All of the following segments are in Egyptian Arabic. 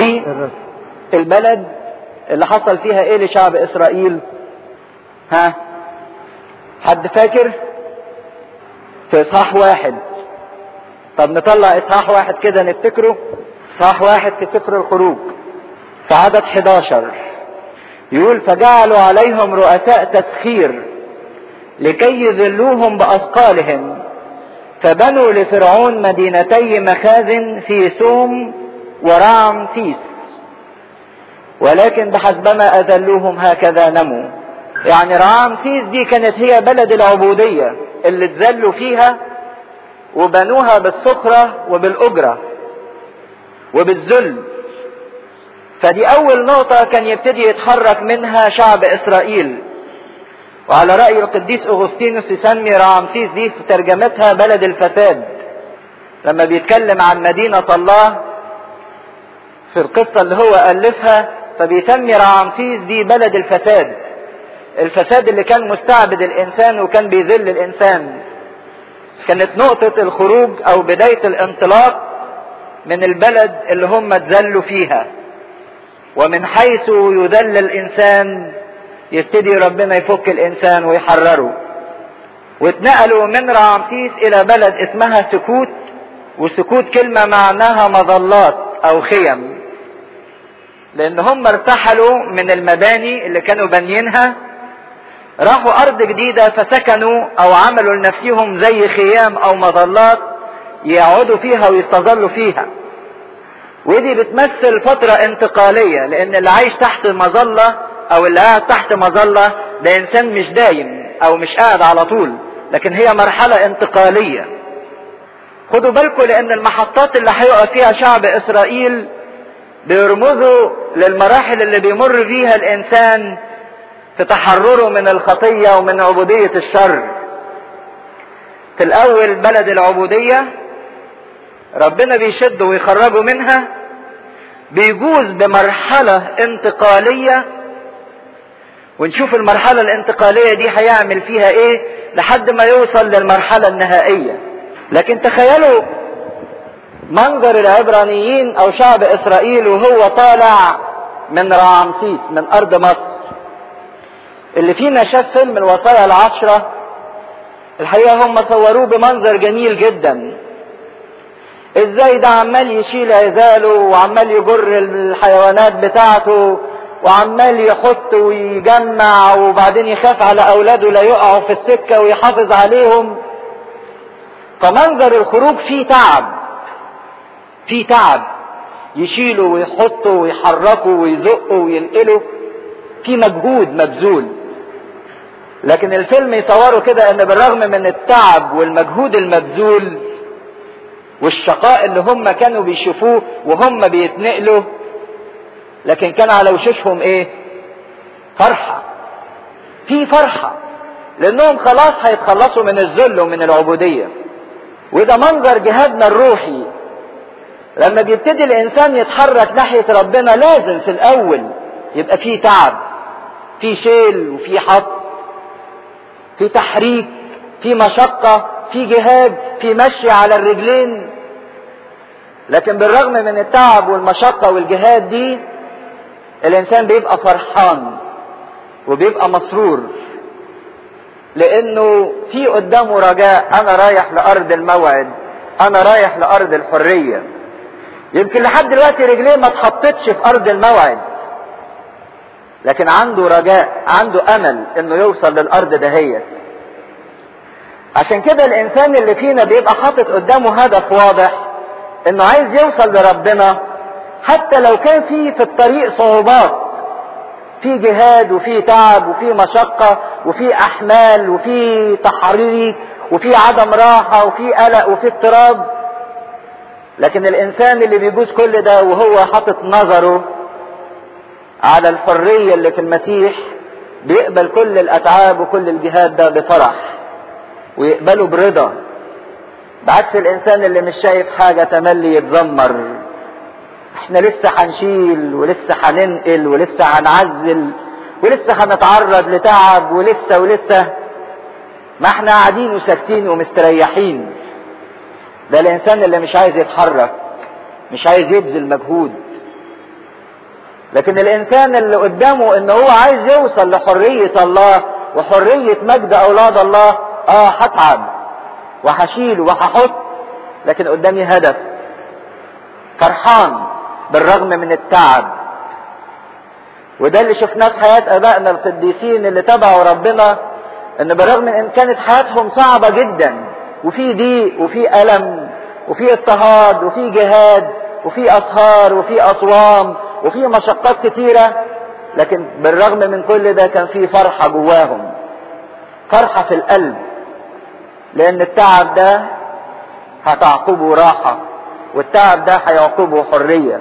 دي البلد اللي حصل فيها ايه لشعب اسرائيل ها حد فاكر في اصحاح واحد طب نطلع اصحاح واحد كده نفتكره اصحاح واحد في سفر الخروج في عدد 11 يقول فجعلوا عليهم رؤساء تسخير لكي يذلوهم باثقالهم فبنوا لفرعون مدينتي مخازن في سوم ورعم سيس ولكن بحسبما اذلوهم هكذا نموا يعني رعام سيس دي كانت هي بلد العبودية اللي اتذلوا فيها وبنوها بالسخرة وبالأجرة وبالذل فدي أول نقطة كان يبتدي يتحرك منها شعب إسرائيل وعلى رأي القديس أغسطينوس يسمي رعامسيس دي في ترجمتها بلد الفساد لما بيتكلم عن مدينة الله في القصة اللي هو ألفها فبيسمي رعامسيس دي بلد الفساد الفساد اللي كان مستعبد الإنسان وكان بيذل الإنسان كانت نقطة الخروج أو بداية الانطلاق من البلد اللي هم اتذلوا فيها ومن حيث يذل الإنسان يبتدي ربنا يفك الإنسان ويحرره واتنقلوا من رعمسيس إلى بلد اسمها سكوت وسكوت كلمة معناها مظلات أو خيم لأن هم ارتحلوا من المباني اللي كانوا بانيينها راحوا أرض جديدة فسكنوا أو عملوا لنفسهم زي خيام أو مظلات يقعدوا فيها ويستظلوا فيها ودي بتمثل فترة انتقالية لأن اللي عايش تحت مظلة أو اللي قاعد تحت مظلة ده إنسان مش دايم أو مش قاعد على طول لكن هي مرحلة انتقالية خدوا بالكم لأن المحطات اللي هيقف فيها شعب إسرائيل بيرمزوا للمراحل اللي بيمر فيها الإنسان في تحرره من الخطية ومن عبودية الشر في الأول بلد العبودية ربنا بيشده ويخرجه منها بيجوز بمرحلة انتقالية ونشوف المرحلة الانتقالية دي هيعمل فيها ايه لحد ما يوصل للمرحلة النهائية لكن تخيلوا منظر العبرانيين او شعب اسرائيل وهو طالع من رعمسيس من ارض مصر اللي فينا شاف فيلم الوصايا العشرة الحقيقة هم صوروه بمنظر جميل جدا ازاي ده عمال يشيل عزاله وعمال يجر الحيوانات بتاعته وعمال يحط ويجمع وبعدين يخاف على اولاده لا يقعوا في السكة ويحافظ عليهم فمنظر الخروج فيه تعب فيه تعب يشيلوا ويحطوا ويحركوا ويزقوا وينقلوا في مجهود مبذول لكن الفيلم يصوروا كده ان بالرغم من التعب والمجهود المبذول والشقاء اللي هم كانوا بيشوفوه وهم بيتنقلوا لكن كان على وشوشهم ايه فرحة في فرحة لانهم خلاص هيتخلصوا من الذل ومن العبودية وده منظر جهادنا الروحي لما بيبتدي الانسان يتحرك ناحية ربنا لازم في الاول يبقى فيه تعب في شيل وفي حط في تحريك في مشقة في جهاد في مشي على الرجلين لكن بالرغم من التعب والمشقة والجهاد دي الانسان بيبقى فرحان وبيبقى مسرور لانه في قدامه رجاء انا رايح لارض الموعد انا رايح لارض الحرية يمكن لحد دلوقتي رجليه ما اتحطتش في ارض الموعد لكن عنده رجاء عنده امل انه يوصل للارض دهيت عشان كده الانسان اللي فينا بيبقى حاطط قدامه هدف واضح انه عايز يوصل لربنا حتى لو كان في في الطريق صعوبات في جهاد وفي تعب وفي مشقة وفي احمال وفي تحريك وفي عدم راحة وفي قلق وفي اضطراب لكن الانسان اللي بيجوز كل ده وهو حاطط نظره على الحرية اللي في المسيح بيقبل كل الاتعاب وكل الجهاد ده بفرح ويقبله برضا بعكس الانسان اللي مش شايف حاجة تملي يتذمر احنا لسه هنشيل ولسه هننقل ولسه هنعزل ولسه هنتعرض لتعب ولسه ولسه ما احنا قاعدين وساكتين ومستريحين ده الانسان اللي مش عايز يتحرك مش عايز يبذل مجهود لكن الانسان اللي قدامه ان هو عايز يوصل لحرية الله وحرية مجد اولاد الله اه هتعب وهشيل وهحط لكن قدامي هدف فرحان بالرغم من التعب وده اللي شفناه في حياة ابائنا القديسين اللي تبعوا ربنا ان بالرغم من ان كانت حياتهم صعبة جدا وفي ضيق وفي الم وفي اضطهاد وفي جهاد وفي اسهار وفي اصوام وفي مشقات كتيرة لكن بالرغم من كل ده كان في فرحة جواهم فرحة في القلب لان التعب ده هتعقبه راحة والتعب ده هيعقبه حرية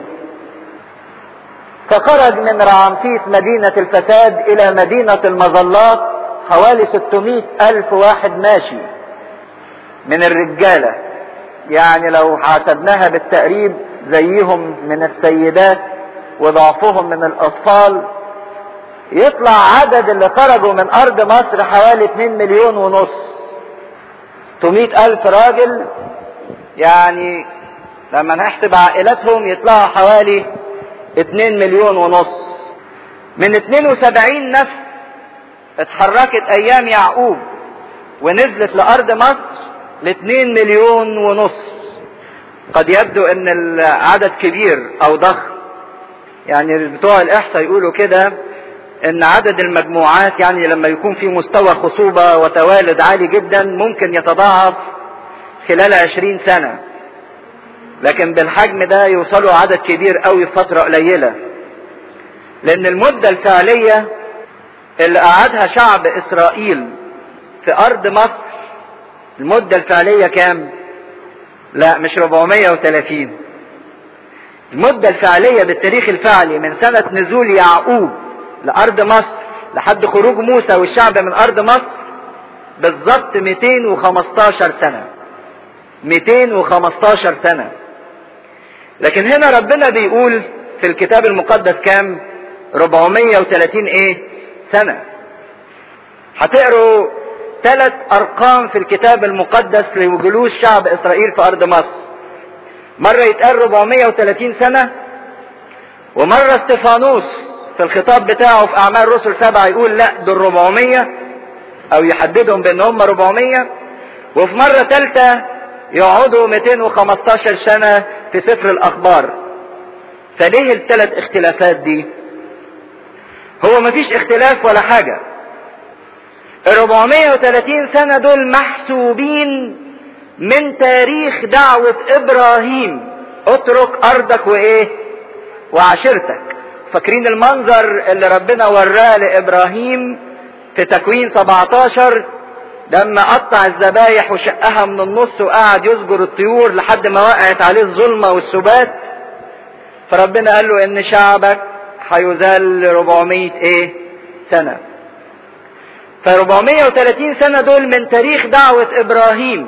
فخرج من رعمسيس مدينة الفساد الى مدينة المظلات حوالي 600 الف واحد ماشي من الرجالة يعني لو حسبناها بالتقريب زيهم من السيدات وضعفهم من الاطفال يطلع عدد اللي خرجوا من ارض مصر حوالي 2 مليون ونص 600 الف راجل يعني لما نحسب عائلاتهم يطلعوا حوالي 2 مليون ونص من 72 نفس اتحركت ايام يعقوب ونزلت لارض مصر ل 2 مليون ونص قد يبدو ان العدد كبير او ضخم يعني بتوع الاحصاء يقولوا كده ان عدد المجموعات يعني لما يكون في مستوى خصوبة وتوالد عالي جدا ممكن يتضاعف خلال عشرين سنة لكن بالحجم ده يوصلوا عدد كبير قوي في فترة قليلة لان المدة الفعلية اللي قعدها شعب اسرائيل في ارض مصر المدة الفعلية كام لا مش 430 المدة الفعلية بالتاريخ الفعلي من سنة نزول يعقوب لأرض مصر لحد خروج موسى والشعب من أرض مصر بالظبط 215 سنة 215 سنة لكن هنا ربنا بيقول في الكتاب المقدس كام 430 ايه سنة هتقروا ثلاث ارقام في الكتاب المقدس لجلوس شعب اسرائيل في ارض مصر مرة يتقال 430 سنة ومرة استفانوس في الخطاب بتاعه في اعمال رسل سبعة يقول لا دول 400 او يحددهم بان هم 400 وفي مرة ثالثة يقعدوا 215 سنة في سفر الاخبار فليه الثلاث اختلافات دي هو مفيش اختلاف ولا حاجة ال 430 سنة دول محسوبين من تاريخ دعوة ابراهيم اترك ارضك وايه وعشيرتك فاكرين المنظر اللي ربنا وراه لابراهيم في تكوين 17 لما قطع الذبايح وشقها من النص وقعد يسجر الطيور لحد ما وقعت عليه الظلمة والسبات فربنا قال له ان شعبك هيذل 400 ايه سنة ف 430 سنة دول من تاريخ دعوة ابراهيم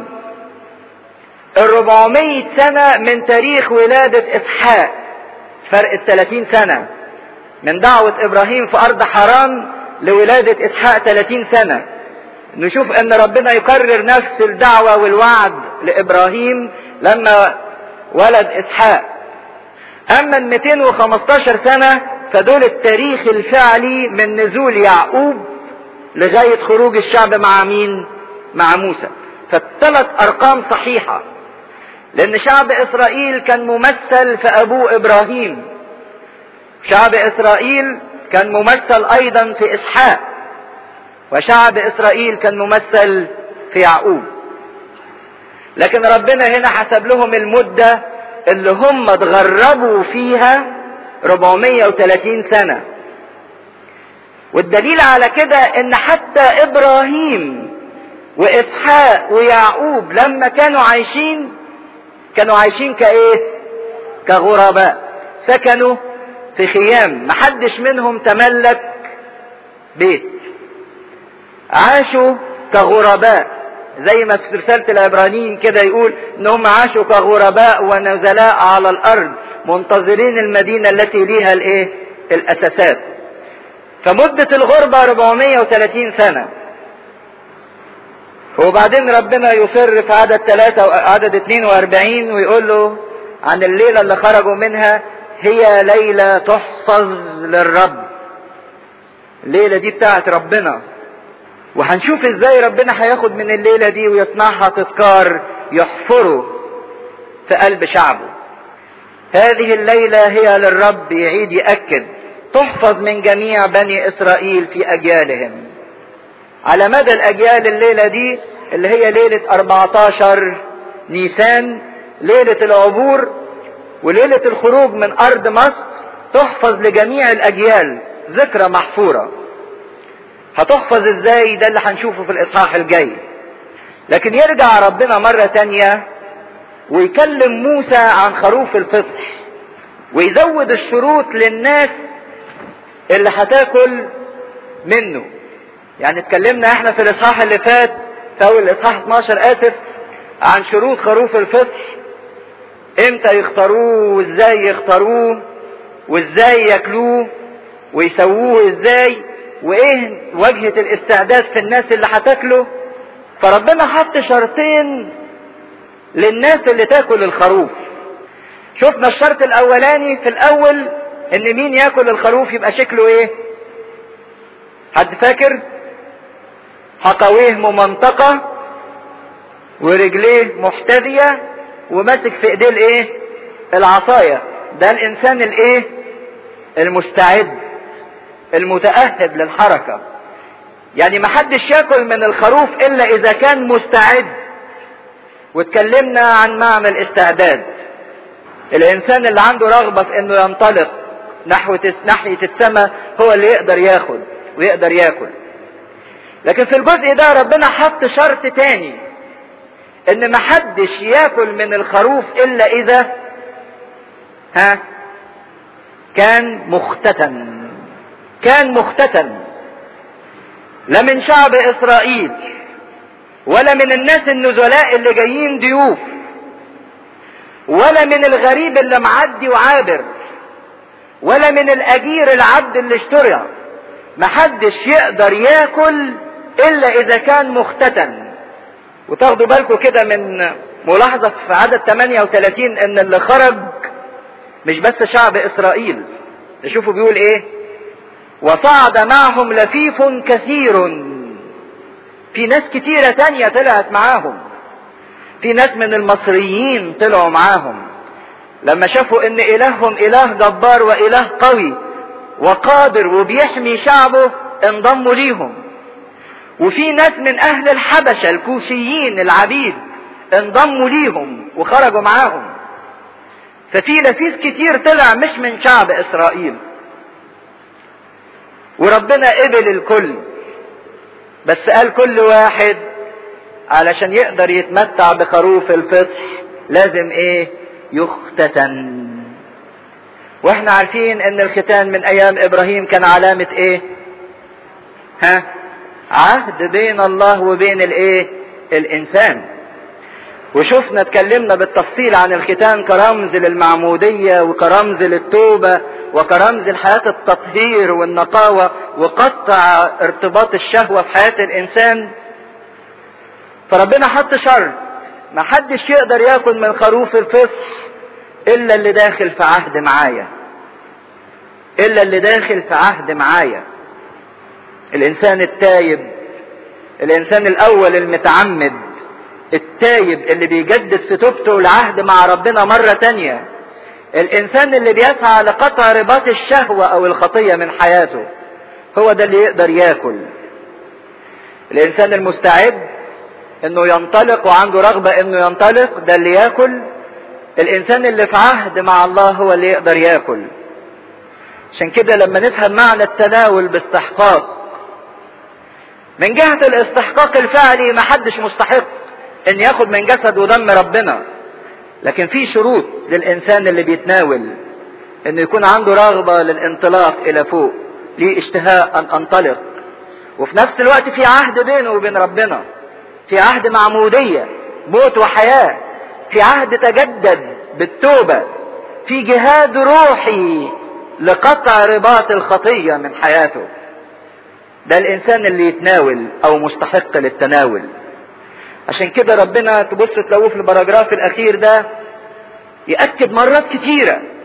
ال 400 سنة من تاريخ ولادة اسحاق فرق ال 30 سنة من دعوة ابراهيم في ارض حران لولادة اسحاق 30 سنة نشوف ان ربنا يكرر نفس الدعوة والوعد لابراهيم لما ولد اسحاق اما ال 215 سنة فدول التاريخ الفعلي من نزول يعقوب لغاية خروج الشعب مع مين مع موسى فالثلاث ارقام صحيحة لان شعب اسرائيل كان ممثل في ابوه ابراهيم شعب اسرائيل كان ممثل ايضا في اسحاق وشعب اسرائيل كان ممثل في يعقوب لكن ربنا هنا حسب لهم المدة اللي هم اتغربوا فيها 430 سنة والدليل على كده ان حتى ابراهيم واسحاق ويعقوب لما كانوا عايشين كانوا عايشين كايه كغرباء سكنوا في خيام محدش منهم تملك بيت عاشوا كغرباء زي ما في رسالة العبرانيين كده يقول انهم عاشوا كغرباء ونزلاء على الارض منتظرين المدينة التي ليها الايه الاساسات فمدة الغربة 430 سنة وبعدين ربنا يصر في عدد ثلاثة وعدد 42 ويقول له عن الليلة اللي خرجوا منها هي ليلة تحفظ للرب الليلة دي بتاعت ربنا وهنشوف ازاي ربنا هياخد من الليلة دي ويصنعها تذكار يحفره في قلب شعبه هذه الليلة هي للرب يعيد يأكد تحفظ من جميع بني إسرائيل في أجيالهم على مدى الأجيال الليلة دي اللي هي ليلة 14 نيسان ليلة العبور وليلة الخروج من أرض مصر تحفظ لجميع الأجيال ذكرى محفورة هتحفظ ازاي ده اللي هنشوفه في الإصحاح الجاي لكن يرجع ربنا مرة تانية ويكلم موسى عن خروف الفصح ويزود الشروط للناس اللي هتاكل منه يعني اتكلمنا احنا في الاصحاح اللي فات في اول الاصحاح 12 اسف عن شروط خروف الفصح امتى يختاروه وازاي يختاروه وازاي ياكلوه ويسووه ازاي وايه وجهة الاستعداد في الناس اللي هتاكله فربنا حط شرطين للناس اللي تاكل الخروف شفنا الشرط الاولاني في الاول ان مين ياكل الخروف يبقى شكله ايه حد فاكر حقويه ممنطقة ورجليه محتذية وماسك في ايديه الايه العصاية ده الانسان الايه المستعد المتأهب للحركة يعني محدش ياكل من الخروف الا اذا كان مستعد واتكلمنا عن معنى الاستعداد الانسان اللي عنده رغبة في انه ينطلق نحو ناحية السماء هو اللي يقدر ياخد ويقدر ياكل لكن في الجزء ده ربنا حط شرط تاني ان محدش ياكل من الخروف الا اذا ها كان مختتن كان مختتن لا من شعب اسرائيل ولا من الناس النزلاء اللي جايين ضيوف ولا من الغريب اللي معدي وعابر ولا من الاجير العبد اللي اشترى محدش يقدر ياكل الا اذا كان مختتن وتاخدوا بالكم كده من ملاحظة في عدد 38 ان اللي خرج مش بس شعب اسرائيل شوفوا بيقول ايه وصعد معهم لفيف كثير في ناس كتيرة تانية طلعت معاهم في ناس من المصريين طلعوا معاهم لما شافوا ان الههم اله جبار واله قوي وقادر وبيحمي شعبه انضموا ليهم وفي ناس من اهل الحبشة الكوشيين العبيد انضموا ليهم وخرجوا معاهم ففي لفيف كتير طلع مش من شعب اسرائيل وربنا قبل الكل بس قال كل واحد علشان يقدر يتمتع بخروف الفصح لازم ايه يختتن واحنا عارفين ان الختان من ايام ابراهيم كان علامة ايه ها عهد بين الله وبين الايه الانسان وشفنا اتكلمنا بالتفصيل عن الختان كرمز للمعمودية وكرمز للتوبة وكرمز لحياة التطهير والنقاوة وقطع ارتباط الشهوة في حياة الانسان فربنا حط شرط ما حدش يقدر ياكل من خروف الفصح الا اللي داخل في عهد معايا الا اللي داخل في عهد معايا الانسان التايب الانسان الاول المتعمد التايب اللي بيجدد في توبته العهد مع ربنا مرة تانية الانسان اللي بيسعى لقطع رباط الشهوة او الخطية من حياته هو ده اللي يقدر ياكل الانسان المستعد انه ينطلق وعنده رغبة انه ينطلق ده اللي ياكل الانسان اللي في عهد مع الله هو اللي يقدر ياكل عشان كده لما نفهم معنى التناول باستحقاق من جهة الاستحقاق الفعلي ما حدش مستحق ان ياخد من جسد ودم ربنا لكن في شروط للانسان اللي بيتناول انه يكون عنده رغبة للانطلاق الى فوق ليه اشتهاء ان انطلق وفي نفس الوقت في عهد بينه وبين ربنا في عهد معمودية موت وحياة في عهد تجدد بالتوبة في جهاد روحي لقطع رباط الخطية من حياته ده الانسان اللي يتناول او مستحق للتناول عشان كده ربنا تبص تلاقوه في البراجراف الاخير ده يأكد مرات كتيرة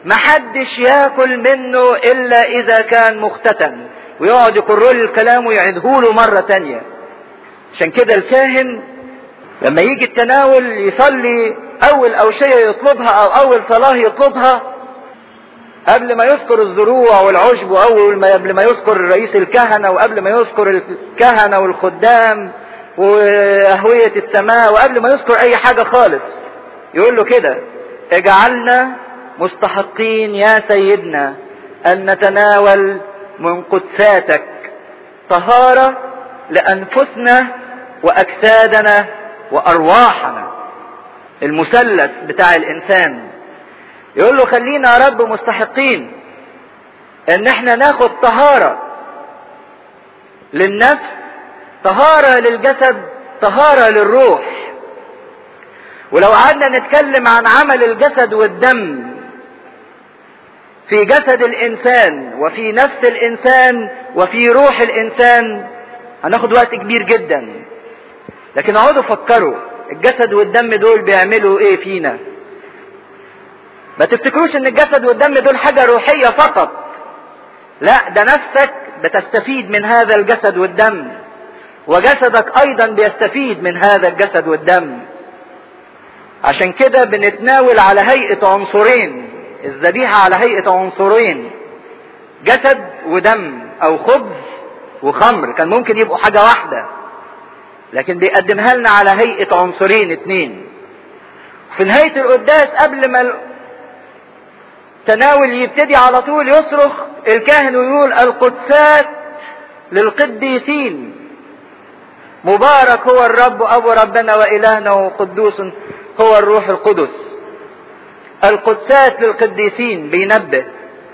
محدش ياكل منه الا اذا كان مختتن ويقعد يكرر له الكلام ويعيده له مرة تانية عشان كده الكاهن لما يجي التناول يصلي اول اوشية يطلبها او اول صلاة يطلبها قبل ما يذكر الزروع والعشب واول ما قبل ما يذكر رئيس الكهنة وقبل ما يذكر الكهنة والخدام وأهوية السماء وقبل ما يذكر اي حاجة خالص يقول له كده اجعلنا مستحقين يا سيدنا ان نتناول من قدساتك طهارة لانفسنا واجسادنا وارواحنا المثلث بتاع الانسان يقول له خلينا يا رب مستحقين ان احنا ناخد طهارة للنفس طهارة للجسد طهارة للروح ولو قعدنا نتكلم عن عمل الجسد والدم في جسد الانسان وفي نفس الانسان وفي روح الانسان هناخد وقت كبير جدا لكن اقعدوا فكروا الجسد والدم دول بيعملوا ايه فينا ما تفتكروش ان الجسد والدم دول حاجة روحية فقط لا ده نفسك بتستفيد من هذا الجسد والدم وجسدك ايضا بيستفيد من هذا الجسد والدم عشان كده بنتناول على هيئة عنصرين الذبيحة على هيئة عنصرين جسد ودم او خبز وخمر كان ممكن يبقوا حاجة واحدة لكن بيقدمها لنا على هيئة عنصرين اتنين في نهاية القداس قبل ما التناول يبتدي على طول يصرخ الكاهن ويقول القدسات للقديسين مبارك هو الرب ابو ربنا والهنا وقدوس هو الروح القدس القدسات للقديسين بينبه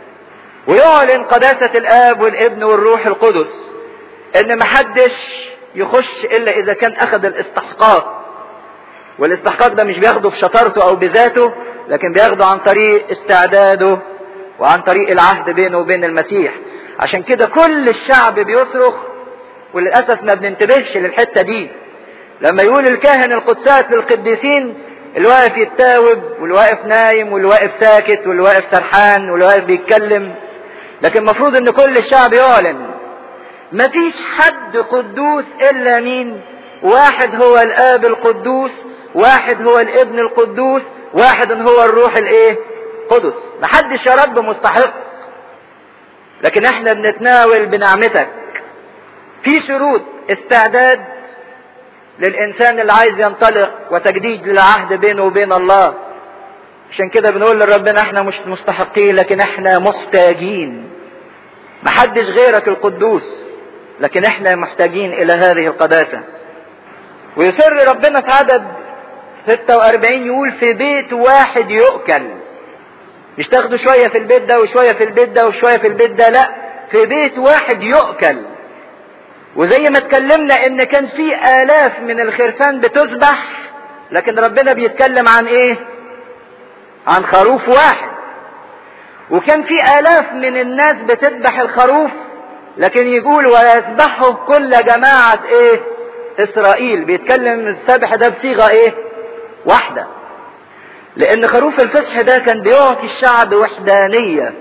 ويعلن قداسة الاب والابن والروح القدس ان محدش يخش الا اذا كان اخذ الاستحقاق والاستحقاق ده مش بياخده بشطارته او بذاته لكن بياخده عن طريق استعداده وعن طريق العهد بينه وبين المسيح عشان كده كل الشعب بيصرخ وللاسف ما بننتبهش للحته دي لما يقول الكاهن القدسات للقديسين اللي واقف يتاوب واللي واقف نايم واللي واقف ساكت واللي واقف سرحان واللي واقف بيتكلم لكن المفروض ان كل الشعب يعلن مفيش حد قدوس الا مين واحد هو الاب القدوس واحد هو الابن القدوس واحد هو الروح الايه قدس محدش يا رب مستحق لكن احنا بنتناول بنعمتك في شروط استعداد للانسان اللي عايز ينطلق وتجديد للعهد بينه وبين الله عشان كده بنقول لربنا احنا مش مستحقين لكن احنا محتاجين محدش غيرك القدوس لكن احنا محتاجين الى هذه القداسة ويسر ربنا في عدد 46 يقول في بيت واحد يؤكل مش تاخدوا شوية في البيت ده وشوية في البيت ده وشوية في البيت ده لا في بيت واحد يؤكل وزي ما اتكلمنا ان كان في الاف من الخرفان بتذبح لكن ربنا بيتكلم عن ايه عن خروف واحد وكان في الاف من الناس بتذبح الخروف لكن يقول ويذبحه كل جماعة ايه اسرائيل بيتكلم الذبح ده بصيغة ايه واحدة لان خروف الفصح ده كان بيعطي الشعب وحدانية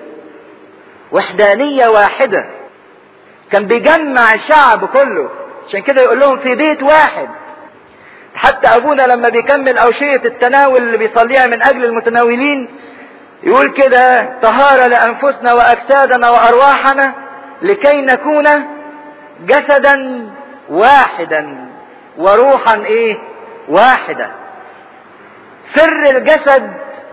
وحدانية واحدة كان بيجمع الشعب كله عشان كده يقول لهم في بيت واحد حتى ابونا لما بيكمل اوشية التناول اللي بيصليها من اجل المتناولين يقول كده طهارة لانفسنا واجسادنا وارواحنا لكي نكون جسدا واحدا وروحا ايه واحدة سر الجسد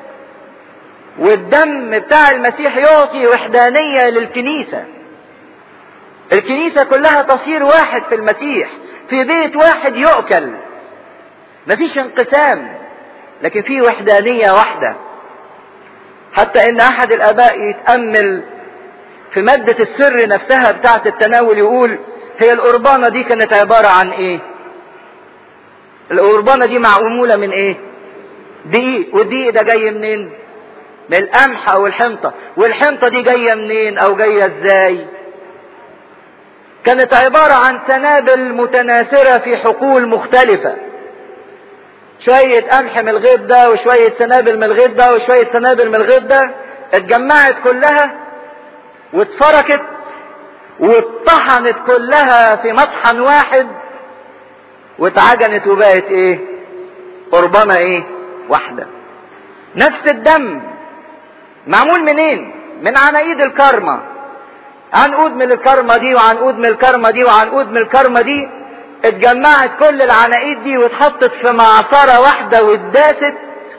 والدم بتاع المسيح يعطي وحدانية للكنيسة الكنيسة كلها تصير واحد في المسيح في بيت واحد يؤكل مفيش انقسام لكن في وحدانية واحدة حتى ان احد الاباء يتأمل في مادة السر نفسها بتاعة التناول يقول هي القربانة دي كانت عبارة عن ايه القربانة دي معمولة من ايه دقيق والدقيق ده جاي منين من القمح او الحنطة والحنطة دي جاية منين او جاية ازاي كانت عبارة عن سنابل متناثرة في حقول مختلفة شوية قمح من الغيط ده وشوية سنابل من الغيط ده وشوية سنابل من الغيط ده اتجمعت كلها واتفركت واتطحنت كلها في مطحن واحد واتعجنت وبقت ايه قربانة ايه واحدة نفس الدم معمول منين من عنايد الكرمة عنقود من الكرمة دي وعنقود من الكرمة دي وعنقود من الكرمة دي اتجمعت كل العناقيد دي واتحطت في معصرة واحدة واتداست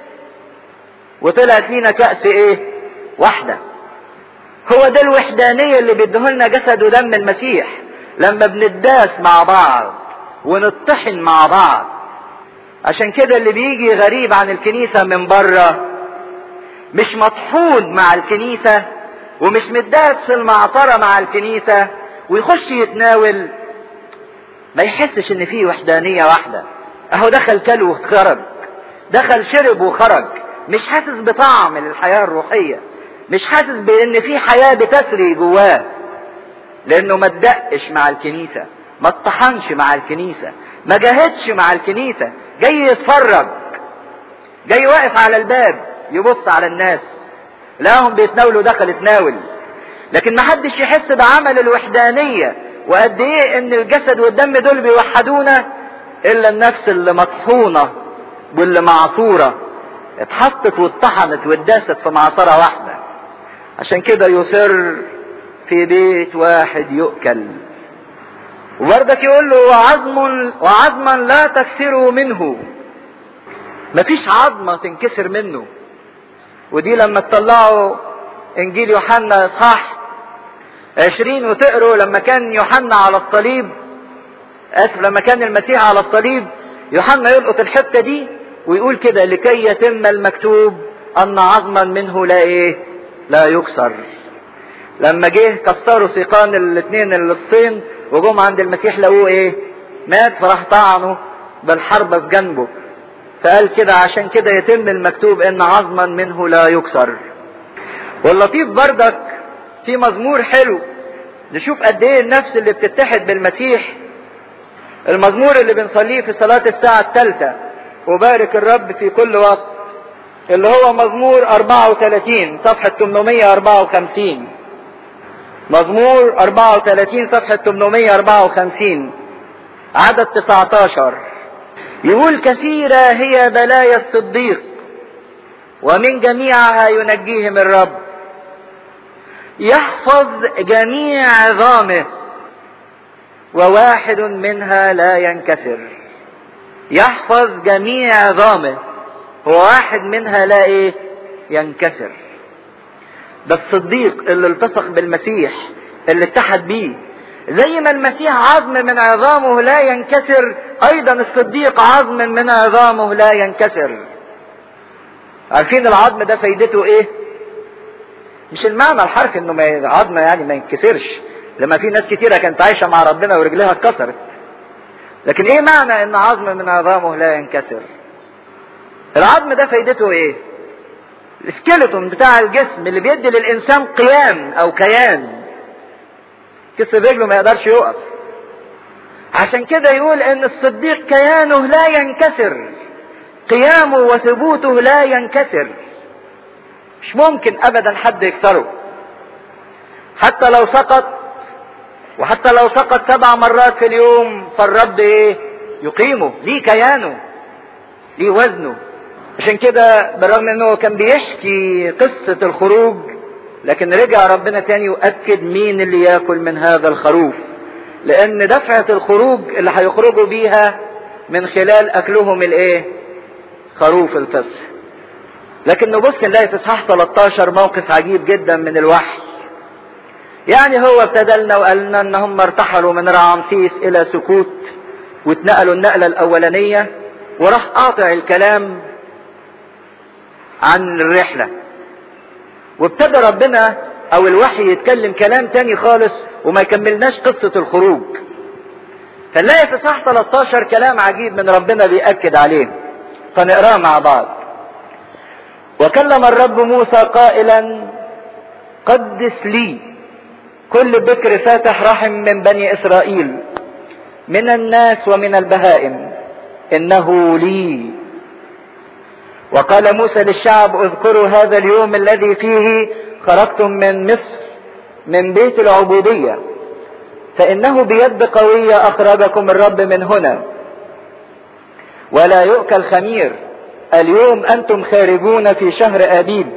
وطلعت لينا كأس ايه واحدة هو ده الوحدانية اللي بيديهولنا جسد ودم المسيح لما بنداس مع بعض ونطحن مع بعض عشان كده اللي بيجي غريب عن الكنيسة من بره مش مطحون مع الكنيسة ومش متداس في المعصرة مع الكنيسة ويخش يتناول ما يحسش ان فيه وحدانية واحدة اهو دخل كل وخرج دخل شرب وخرج مش حاسس بطعم للحياة الروحية مش حاسس بان في حياة بتسري جواه لانه ما تدقش مع الكنيسة ما اتطحنش مع الكنيسة ما جاهدش مع الكنيسة جاي يتفرج جاي واقف على الباب يبص على الناس لاهم بيتناولوا دخل اتناول لكن ما حدش يحس بعمل الوحدانية وقد ايه ان الجسد والدم دول بيوحدونا الا النفس اللي مطحونة واللي معصورة اتحطت واتطحنت واتداست في معصرة واحدة عشان كده يصر في بيت واحد يؤكل وبردك يقول له وعظم وعظما لا تكسروا منه مفيش عظمة تنكسر منه ودي لما تطلعوا انجيل يوحنا اصحاح عشرين وتقروا لما كان يوحنا على الصليب اسف لما كان المسيح على الصليب يوحنا يلقط الحتة دي ويقول كده لكي يتم المكتوب ان عظما منه لا ايه لا يكسر لما جه كسروا سيقان الاثنين اللي الصين وجم عند المسيح لقوه ايه مات فراح طعنه بالحربة في جنبه فقال كده عشان كده يتم المكتوب ان عظما منه لا يكسر واللطيف بردك في مزمور حلو نشوف قد ايه النفس اللي بتتحد بالمسيح المزمور اللي بنصليه في صلاة الساعة الثالثة وبارك الرب في كل وقت اللي هو مزمور 34 صفحة 854 مزمور 34 صفحة 854 عدد 19 يقول كثيرة هي بلايا الصديق ومن جميعها ينجيهم الرب يحفظ جميع عظامه وواحد منها لا ينكسر يحفظ جميع عظامه وواحد منها لا ايه ينكسر ده الصديق اللي التصق بالمسيح اللي اتحد بيه زي ما المسيح عظم من عظامه لا ينكسر ايضا الصديق عظم من عظامه لا ينكسر عارفين العظم ده فايدته ايه مش المعنى الحرفي انه ما عظم يعني ما ينكسرش لما في ناس كتيرة كانت عايشة مع ربنا ورجلها اتكسرت لكن ايه معنى ان عظم من عظامه لا ينكسر العظم ده فايدته ايه السكيلتون بتاع الجسم اللي بيدي للانسان قيام او كيان كسر رجله ما يقدرش يقف عشان كده يقول ان الصديق كيانه لا ينكسر قيامه وثبوته لا ينكسر مش ممكن ابدا حد يكسره حتى لو سقط وحتى لو سقط سبع مرات في اليوم فالرب ايه يقيمه ليه كيانه ليه وزنه عشان كده بالرغم انه كان بيحكي قصة الخروج لكن رجع ربنا تاني يؤكد مين اللي ياكل من هذا الخروف لان دفعة الخروج اللي هيخرجوا بيها من خلال اكلهم الايه خروف الفصح لكن نبص نلاقي في اصحاح 13 موقف عجيب جدا من الوحي يعني هو ابتدى لنا وقال لنا ان هم ارتحلوا من رعمسيس الى سكوت واتنقلوا النقلة الاولانية وراح قاطع الكلام عن الرحلة وابتدى ربنا او الوحي يتكلم كلام تاني خالص وما يكملناش قصة الخروج فنلاقي في صح 13 كلام عجيب من ربنا بيأكد عليه فنقراه مع بعض وكلم الرب موسى قائلا قدس لي كل بكر فاتح رحم من بني اسرائيل من الناس ومن البهائم انه لي وقال موسى للشعب اذكروا هذا اليوم الذي فيه خرجتم من مصر من بيت العبودية فإنه بيد قوية أخرجكم الرب من هنا ولا يؤكل خمير اليوم أنتم خارجون في شهر آبيب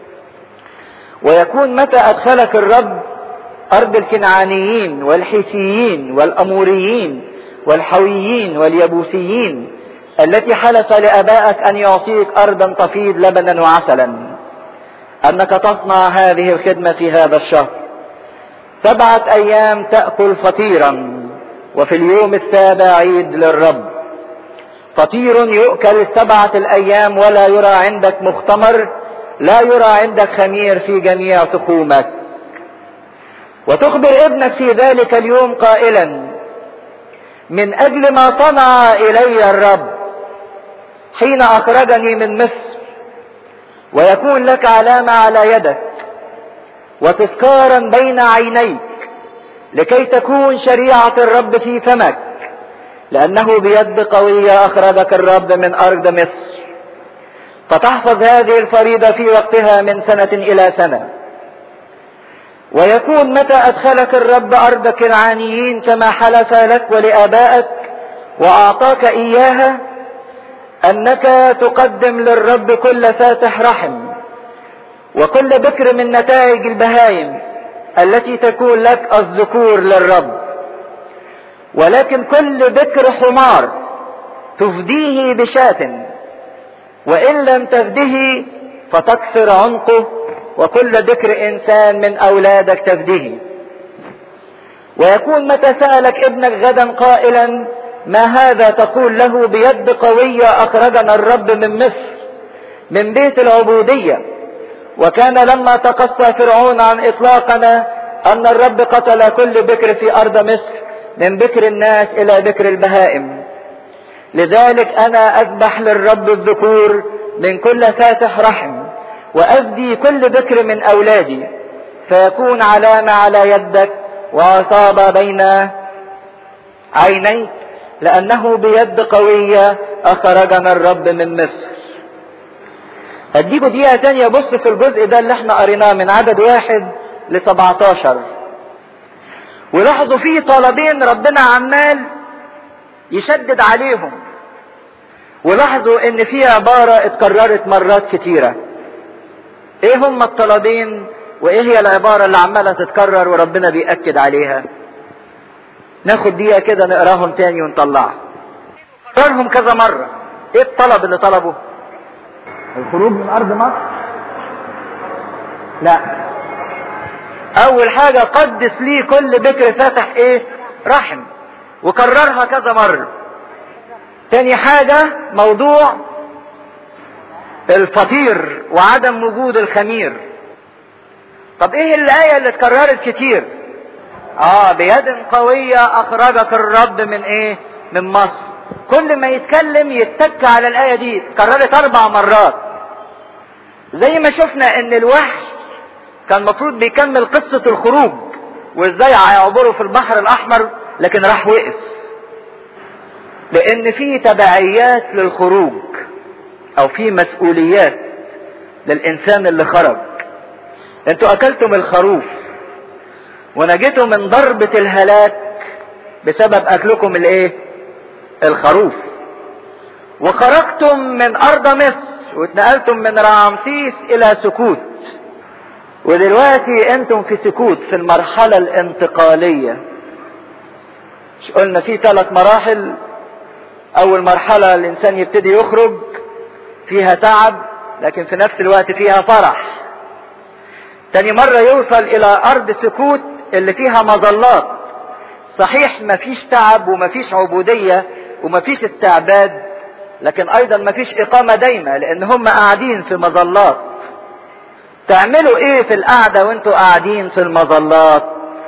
ويكون متى أدخلك الرب أرض الكنعانيين والحيثيين والأموريين والحويين واليبوسيين التي حلف لآبائك أن يعطيك أرضا تفيض لبنا وعسلا أنك تصنع هذه الخدمة في هذا الشهر سبعة أيام تأكل فطيرا وفي اليوم السابع عيد للرب فطير يؤكل سبعة الأيام ولا يرى عندك مختمر لا يرى عندك خمير في جميع تخومك وتخبر ابنك في ذلك اليوم قائلا من اجل ما صنع الي الرب حين اخرجني من مصر ويكون لك علامه على يدك وتذكارا بين عينيك لكي تكون شريعه الرب في فمك لانه بيد قويه اخرجك الرب من ارض مصر فتحفظ هذه الفريضه في وقتها من سنه الى سنه ويكون متى أدخلك الرب أرض كنعانيين كما حلف لك ولآبائك وأعطاك إياها أنك تقدم للرب كل فاتح رحم وكل بكر من نتائج البهايم التي تكون لك الذكور للرب ولكن كل بكر حمار تفديه بشاة وإن لم تفده فتكسر عنقه وكل ذكر انسان من اولادك تفديه ويكون متى سالك ابنك غدا قائلا ما هذا تقول له بيد قويه اخرجنا الرب من مصر من بيت العبوديه وكان لما تقصى فرعون عن اطلاقنا ان الرب قتل كل بكر في ارض مصر من بكر الناس الى بكر البهائم لذلك انا اذبح للرب الذكور من كل فاتح رحم وأفدي كل بكر من أولادي فيكون علامة على يدك وعصابة بين عينيك لأنه بيد قوية أخرجنا الرب من مصر هديكوا دقيقة تانية بص في الجزء ده اللي احنا قريناه من عدد واحد ل 17 ولاحظوا فيه طلبين ربنا عمال يشدد عليهم ولاحظوا ان في عبارة اتكررت مرات كتيرة ايه هم الطلبين وايه هي العبارة اللي عمالة تتكرر وربنا بيأكد عليها ناخد دقيقة كده نقراهم تاني ونطلعها كررهم كذا مرة ايه الطلب اللي طلبه الخروج من ارض مصر لا اول حاجة قدس لي كل بكر فاتح ايه رحم وكررها كذا مرة تاني حاجة موضوع الفطير وعدم وجود الخمير طب ايه الآية اللي اتكررت كتير اه بيد قوية اخرجك الرب من ايه من مصر كل ما يتكلم يتك على الآية دي اتكررت اربع مرات زي ما شفنا ان الوحي كان المفروض بيكمل قصة الخروج وازاي هيعبروا في البحر الاحمر لكن راح وقف لان في تبعيات للخروج او في مسؤوليات للانسان اللي خرج انتوا اكلتم الخروف ونجيتوا من ضربة الهلاك بسبب اكلكم الايه الخروف وخرجتم من ارض مصر واتنقلتم من رامسيس الى سكوت ودلوقتي انتم في سكوت في المرحلة الانتقالية مش قلنا في ثلاث مراحل اول مرحلة الانسان يبتدي يخرج فيها تعب لكن في نفس الوقت فيها فرح تاني مرة يوصل الى ارض سكوت اللي فيها مظلات صحيح مفيش تعب ومفيش عبودية ومفيش استعباد لكن ايضا مفيش اقامة دايمة لان هم قاعدين في مظلات تعملوا ايه في القعدة وانتوا قاعدين في المظلات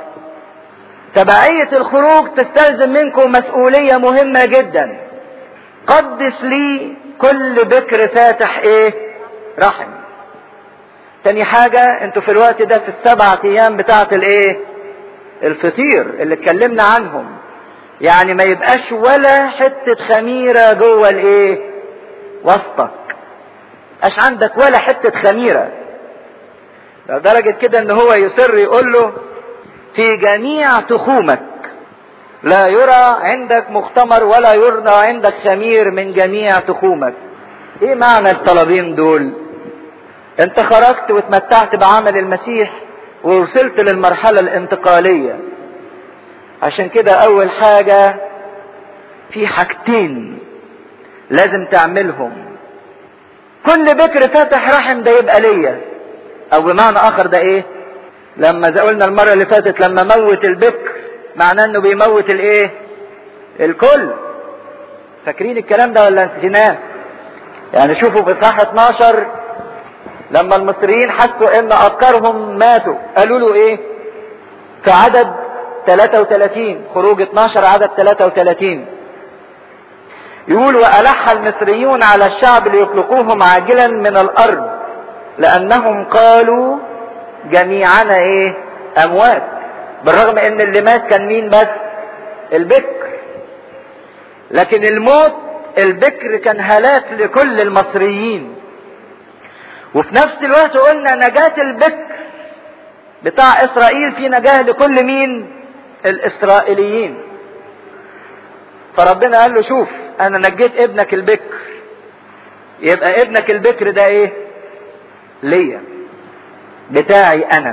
تبعية الخروج تستلزم منكم مسؤولية مهمة جدا قدس لي كل بكر فاتح ايه رحم تاني حاجة انتوا في الوقت ده في السبعة ايام بتاعة الايه الفطير اللي اتكلمنا عنهم يعني ما يبقاش ولا حتة خميرة جوه الايه وسطك اش عندك ولا حتة خميرة لدرجة كده ان هو يصر يقول له في جميع تخومك لا يرى عندك مختمر ولا يرى عندك خمير من جميع تخومك ايه معنى الطلبين دول انت خرجت واتمتعت بعمل المسيح ووصلت للمرحلة الانتقالية عشان كده اول حاجة في حاجتين لازم تعملهم كل بكر فاتح رحم ده يبقى ليا او بمعنى اخر ده ايه لما زي قلنا المرة اللي فاتت لما موت البكر معناه انه بيموت الايه الكل فاكرين الكلام ده ولا نسيناه يعني شوفوا في صح 12 لما المصريين حسوا ان ابكارهم ماتوا قالوا له ايه في عدد 33 خروج 12 عدد 33 يقول وألح المصريون على الشعب ليطلقوهم عاجلا من الأرض لأنهم قالوا جميعنا إيه أموات بالرغم إن اللي مات كان مين بس البكر لكن الموت البكر كان هلاك لكل المصريين وفي نفس الوقت قلنا نجاة البكر بتاع إسرائيل في نجاة لكل مين الإسرائيليين فربنا قال له شوف انا نجيت ابنك البكر يبقى ابنك البكر ده ايه ليا بتاعي انا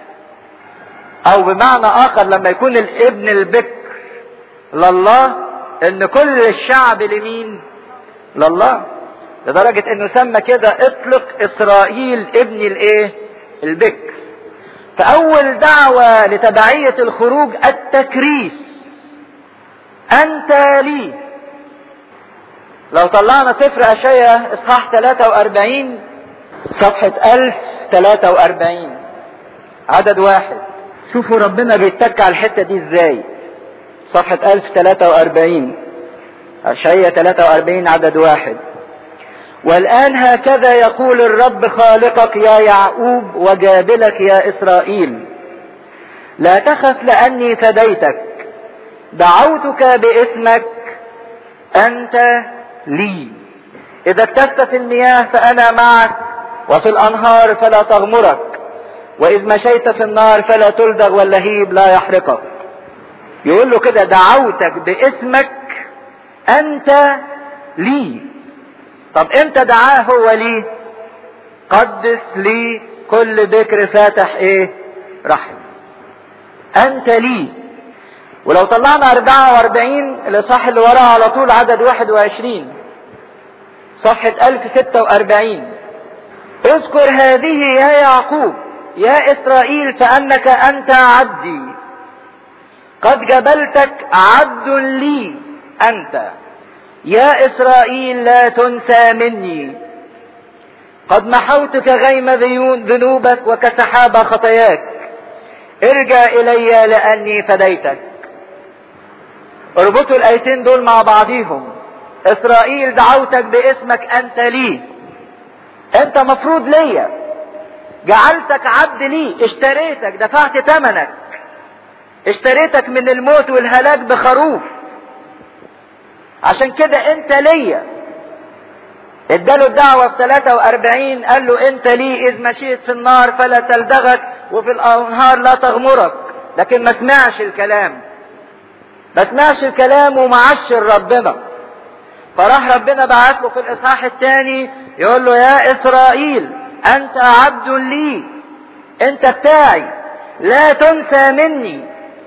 او بمعنى اخر لما يكون الابن البكر لله ان كل الشعب لمين لله لدرجة انه سمى كده اطلق اسرائيل ابن الايه البكر فاول دعوة لتبعية الخروج التكريس انت لي لو طلعنا سفر اشياء اصحاح 43 صفحة 1043 عدد واحد شوفوا ربنا بيتك على الحتة دي ازاي صفحة 1043 اشعياء 43 عدد واحد والآن هكذا يقول الرب خالقك يا يعقوب وجابلك يا إسرائيل لا تخف لأني فديتك دعوتك باسمك أنت لي إذا اكتست في المياه فأنا معك وفي الأنهار فلا تغمرك وإذ مشيت في النار فلا تلدغ واللهيب لا يحرقك يقول له كده دعوتك باسمك أنت لي طب امتى دعاه هو لي قدس لي كل بكر فاتح ايه رحم انت لي ولو طلعنا 44 الاصحاح اللي وراه على طول عدد 21 صفحة 1046 اذكر هذه يا يعقوب يا اسرائيل فانك انت عبدي قد جبلتك عبد لي انت يا اسرائيل لا تنسى مني قد محوتك غيم ذنوبك وكسحاب خطاياك ارجع الي لاني فديتك اربطوا الايتين دول مع بعضيهم اسرائيل دعوتك باسمك انت لي انت مفروض ليا جعلتك عبد لي اشتريتك دفعت ثمنك اشتريتك من الموت والهلاك بخروف عشان كده انت ليا اداله الدعوة في 43 قال له انت لي اذ مشيت في النار فلا تلدغك وفي الانهار لا تغمرك لكن ما سمعش الكلام ما سمعش الكلام ومعشر ربنا فراح ربنا بعت له في الاصحاح الثاني يقول له يا اسرائيل انت عبد لي انت بتاعي لا تنسى مني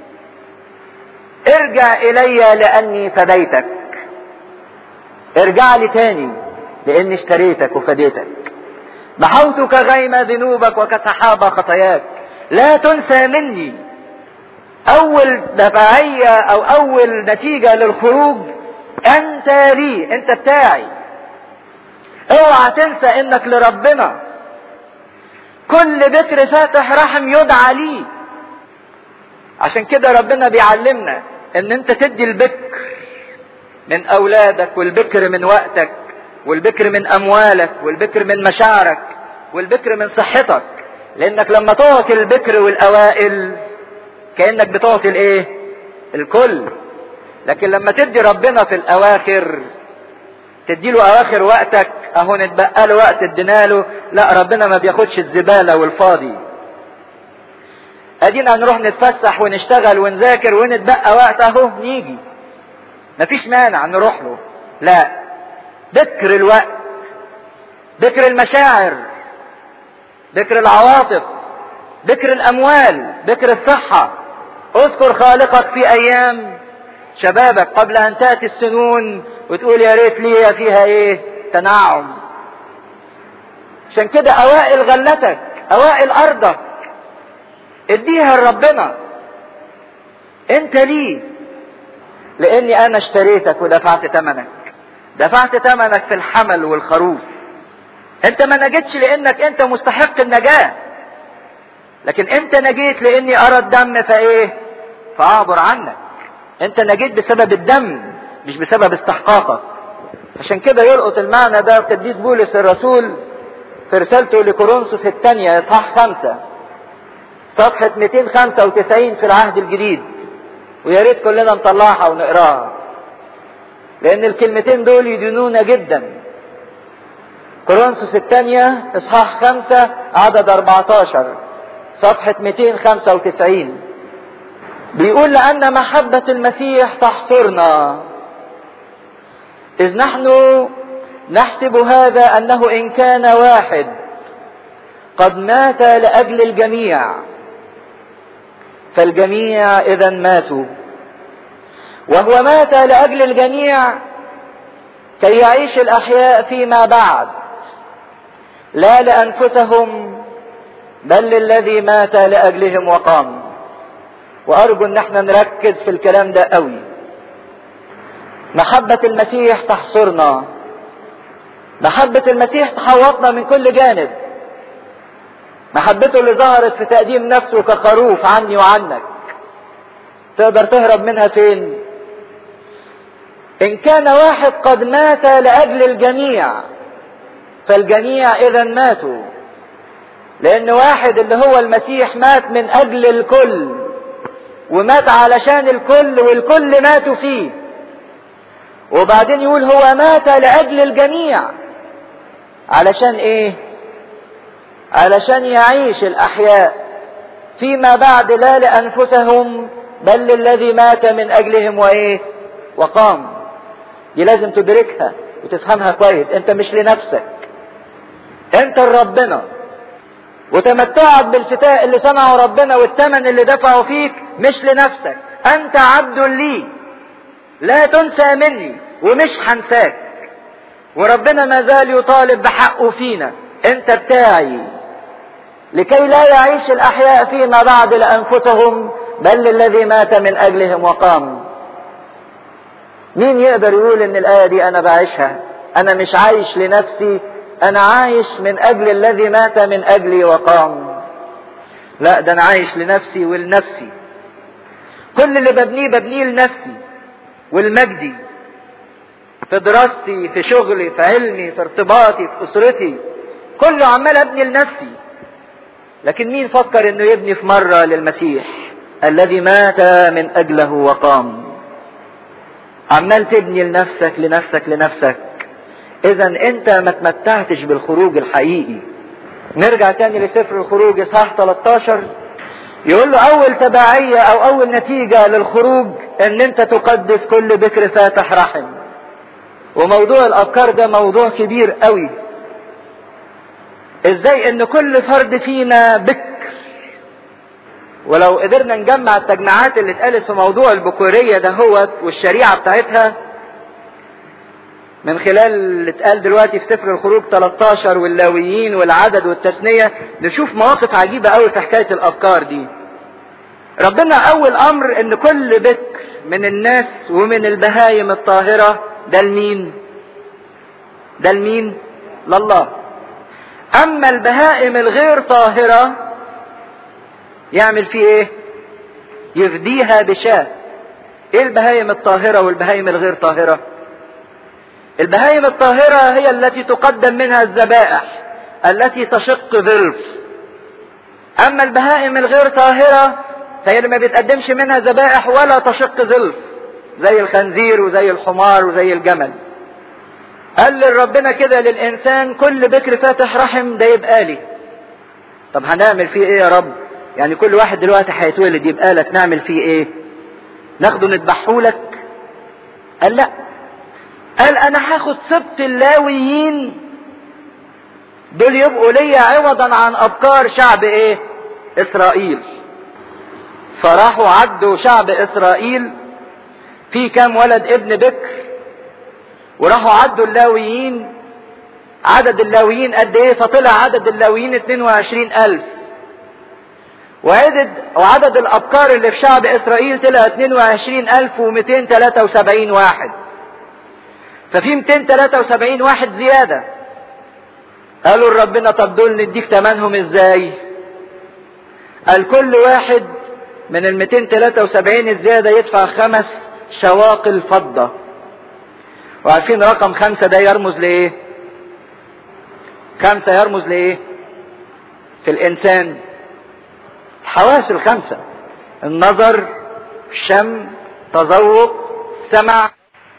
ارجع الي لاني فديتك ارجع لي تاني لاني اشتريتك وفديتك محوتك غيم ذنوبك وكسحاب خطاياك لا تنسى مني اول دفاعية او اول نتيجة للخروج انت لي انت بتاعي اوعى تنسى انك لربنا كل بكر فاتح رحم يدعى لي عشان كده ربنا بيعلمنا ان انت تدي البكر من اولادك والبكر من وقتك والبكر من اموالك والبكر من مشاعرك والبكر من صحتك لانك لما تعطي البكر والاوائل كانك بتعطي الايه الكل لكن لما تدي ربنا في الاواخر تدي له اواخر وقتك اهو نتبقى له وقت ادينا له لا ربنا ما بياخدش الزباله والفاضي ادينا نروح نتفسح ونشتغل ونذاكر ونتبقى وقت اهو نيجي مفيش مانع نروح له لا ذكر الوقت ذكر المشاعر ذكر العواطف ذكر الاموال ذكر الصحه اذكر خالقك في ايام شبابك قبل ان تاتي السنون وتقول يا ريت لي فيها ايه تنعم عشان كده اوائل غلتك اوائل ارضك اديها لربنا انت ليه لاني انا اشتريتك ودفعت ثمنك دفعت ثمنك في الحمل والخروف انت ما نجيتش لانك انت مستحق النجاه لكن انت نجيت لاني ارى الدم فايه فاعبر عنك انت نجيت بسبب الدم مش بسبب استحقاقك عشان كده يلقط المعنى ده القديس بولس الرسول في رسالته لكورنثوس الثانية اصحاح خمسة صفحة 295 في العهد الجديد ويا ريت كلنا نطلعها ونقراها لأن الكلمتين دول يدينونا جدا كورنثوس الثانية اصحاح خمسة عدد 14 صفحة 295 بيقول لأن محبة المسيح تحصرنا إذ نحن نحسب هذا أنه إن كان واحد قد مات لأجل الجميع فالجميع إذا ماتوا وهو مات لأجل الجميع كي يعيش الأحياء فيما بعد لا لأنفسهم بل للذي مات لأجلهم وقام وأرجو إن احنا نركز في الكلام ده قوي محبة المسيح تحصرنا محبة المسيح تحوطنا من كل جانب محبته اللي ظهرت في تقديم نفسه كخروف عني وعنك تقدر تهرب منها فين ان كان واحد قد مات لاجل الجميع فالجميع اذا ماتوا لان واحد اللي هو المسيح مات من اجل الكل ومات علشان الكل والكل ماتوا فيه وبعدين يقول هو مات لاجل الجميع علشان ايه علشان يعيش الاحياء فيما بعد لا لانفسهم بل للذي مات من اجلهم وايه وقام دي لازم تدركها وتفهمها كويس انت مش لنفسك انت لربنا وتمتعك بالفتاء اللي صنعه ربنا والثمن اللي دفعه فيك مش لنفسك انت عبد لي لا تنسى مني ومش هنساك وربنا ما زال يطالب بحقه فينا انت بتاعي لكي لا يعيش الاحياء فيما بعد لانفسهم بل للذي مات من اجلهم وقام مين يقدر يقول ان الايه دي انا بعيشها انا مش عايش لنفسي انا عايش من اجل الذي مات من اجلي وقام لا ده انا عايش لنفسي ولنفسي كل اللي ببنيه ببنيه لنفسي والمجدي في دراستي في شغلي في علمي في ارتباطي في اسرتي كله عمال ابني لنفسي لكن مين فكر انه يبني في مرة للمسيح الذي مات من اجله وقام عمال تبني لنفسك لنفسك لنفسك اذا انت ما تمتعتش بالخروج الحقيقي نرجع تاني لسفر الخروج اصحاح 13 يقول له اول تبعية او اول نتيجة للخروج ان انت تقدس كل بكر فاتح رحم وموضوع الافكار ده موضوع كبير قوي ازاي ان كل فرد فينا بكر ولو قدرنا نجمع التجمعات اللي اتقالت في موضوع البكورية ده هو والشريعة بتاعتها من خلال اللي اتقال دلوقتي في سفر الخروج 13 واللاويين والعدد والتثنية نشوف مواقف عجيبة قوي في حكاية الأفكار دي. ربنا أول أمر إن كل بكر من الناس ومن البهايم الطاهرة ده لمين؟ ده لمين؟ لله. أما البهائم الغير طاهرة يعمل فيه إيه؟ يفديها بشاة. إيه البهايم الطاهرة والبهايم الغير طاهرة؟ البهايم الطاهرة هي التي تقدم منها الذبائح التي تشق ظلف أما البهائم الغير طاهرة فهي اللي ما بتقدمش منها ذبائح ولا تشق ظلف زي الخنزير وزي الحمار وزي الجمل قال لربنا كده للإنسان كل بكر فاتح رحم ده يبقى لي طب هنعمل فيه ايه يا رب يعني كل واحد دلوقتي هيتولد يبقى لك نعمل فيه ايه ناخده نذبحه لك قال لا قال انا هاخد سبط اللاويين دول يبقوا ليا عوضا عن ابكار شعب ايه اسرائيل فراحوا عدوا شعب اسرائيل في كام ولد ابن بكر وراحوا عدوا اللاويين عدد اللاويين قد ايه فطلع عدد اللاويين 22 الف وعدد وعدد الابكار اللي في شعب اسرائيل طلع 22 الف و273 واحد ففي 273 واحد زيادة قالوا لربنا طب دول نديك تمنهم ازاي قال كل واحد من ال 273 الزيادة يدفع خمس شواقل فضة وعارفين رقم خمسة ده يرمز لايه خمسة يرمز لايه في الانسان الحواس الخمسة النظر الشم تذوق سمع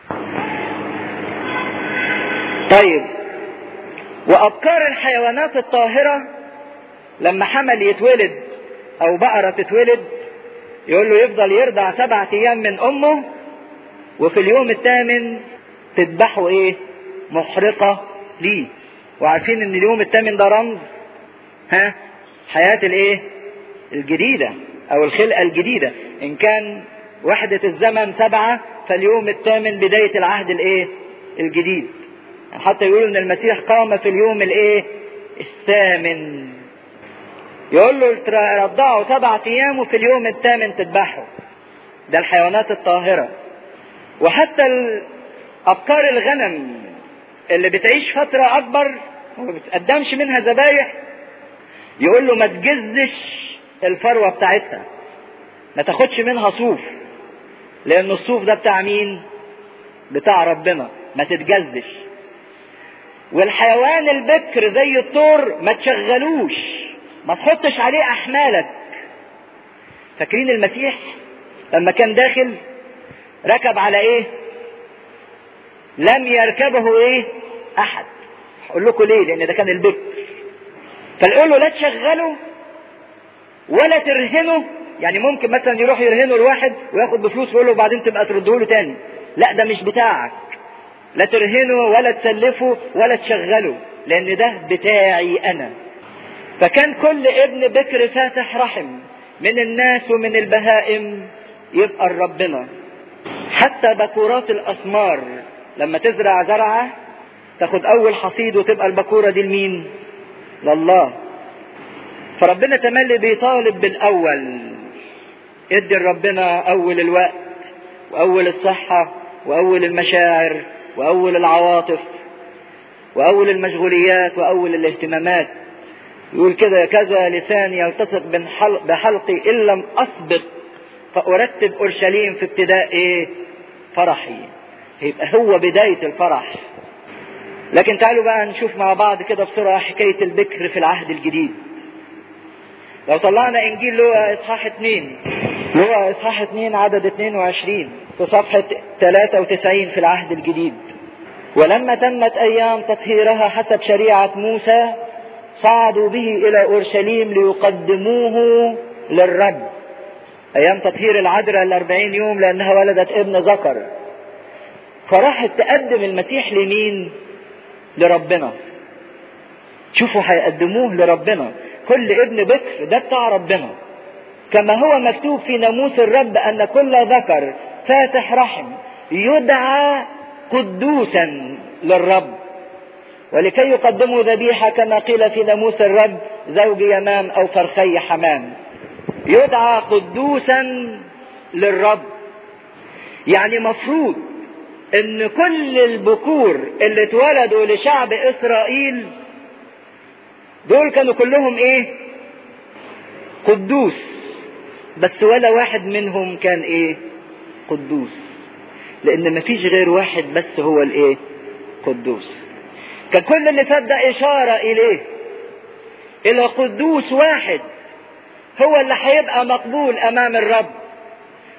طيب وابكار الحيوانات الطاهرة لما حمل يتولد او بقرة تتولد يقول له يفضل يرضع سبعة ايام من امه وفي اليوم الثامن تذبحه ايه محرقة ليه وعارفين ان اليوم الثامن ده رمز ها حياة الايه الجديدة او الخلقة الجديدة ان كان وحدة الزمن سبعة فاليوم الثامن بداية العهد الايه الجديد حتى يقولوا ان المسيح قام في اليوم الايه الثامن يقول له رضعه سبعة ايام وفي اليوم الثامن تذبحه ده الحيوانات الطاهرة وحتى ابكار الغنم اللي بتعيش فترة اكبر وما بتقدمش منها ذبايح يقول له ما تجزش الفروة بتاعتها ما تاخدش منها صوف لان الصوف ده بتاع مين بتاع ربنا ما تتجزش والحيوان البكر زي الطور ما تشغلوش ما تحطش عليه احمالك فاكرين المسيح لما كان داخل ركب على ايه لم يركبه ايه احد اقول لكم ليه لان ده كان البكر فنقول له لا تشغله ولا ترهنه يعني ممكن مثلا يروح يرهنه الواحد وياخد بفلوس ويقول له بعدين تبقى ترده له تاني لا ده مش بتاعك لا ترهنه ولا تسلفه ولا تشغله لان ده بتاعي انا فكان كل ابن بكر فاتح رحم من الناس ومن البهائم يبقى ربنا حتى بكورات الاسمار لما تزرع زرعه تاخد اول حصيد وتبقى البكوره دي لمين لله فربنا تملي بيطالب بالاول ادي لربنا اول الوقت واول الصحه واول المشاعر واول العواطف واول المشغوليات واول الاهتمامات يقول كده كذا لساني يلتصق بحلقي ان لم اسبق فارتب اورشليم في ابتداء ايه فرحي يبقى هو بدايه الفرح لكن تعالوا بقى نشوف مع بعض كده بسرعه حكايه البكر في العهد الجديد لو طلعنا انجيل لوقا اصحاح اتنين لوقا اصحاح اتنين عدد 22 في صفحة 93 في العهد الجديد ولما تمت ايام تطهيرها حسب شريعة موسى صعدوا به الى اورشليم ليقدموه للرب ايام تطهير العذراء الاربعين يوم لانها ولدت ابن ذكر فراحت تقدم المسيح لمين لربنا شوفوا هيقدموه لربنا كل ابن بكر ده بتاع ربنا كما هو مكتوب في ناموس الرب ان كل ذكر فاتح رحم يدعى قدوسا للرب ولكي يقدموا ذبيحة كما قيل في ناموس الرب زوج يمام او فرخي حمام يدعى قدوسا للرب يعني مفروض ان كل البكور اللي اتولدوا لشعب اسرائيل دول كانوا كلهم ايه قدوس بس ولا واحد منهم كان ايه قدوس لان مفيش غير واحد بس هو الايه قدوس كان كل اللي فات ده اشاره اليه الى قدوس واحد هو اللي هيبقى مقبول امام الرب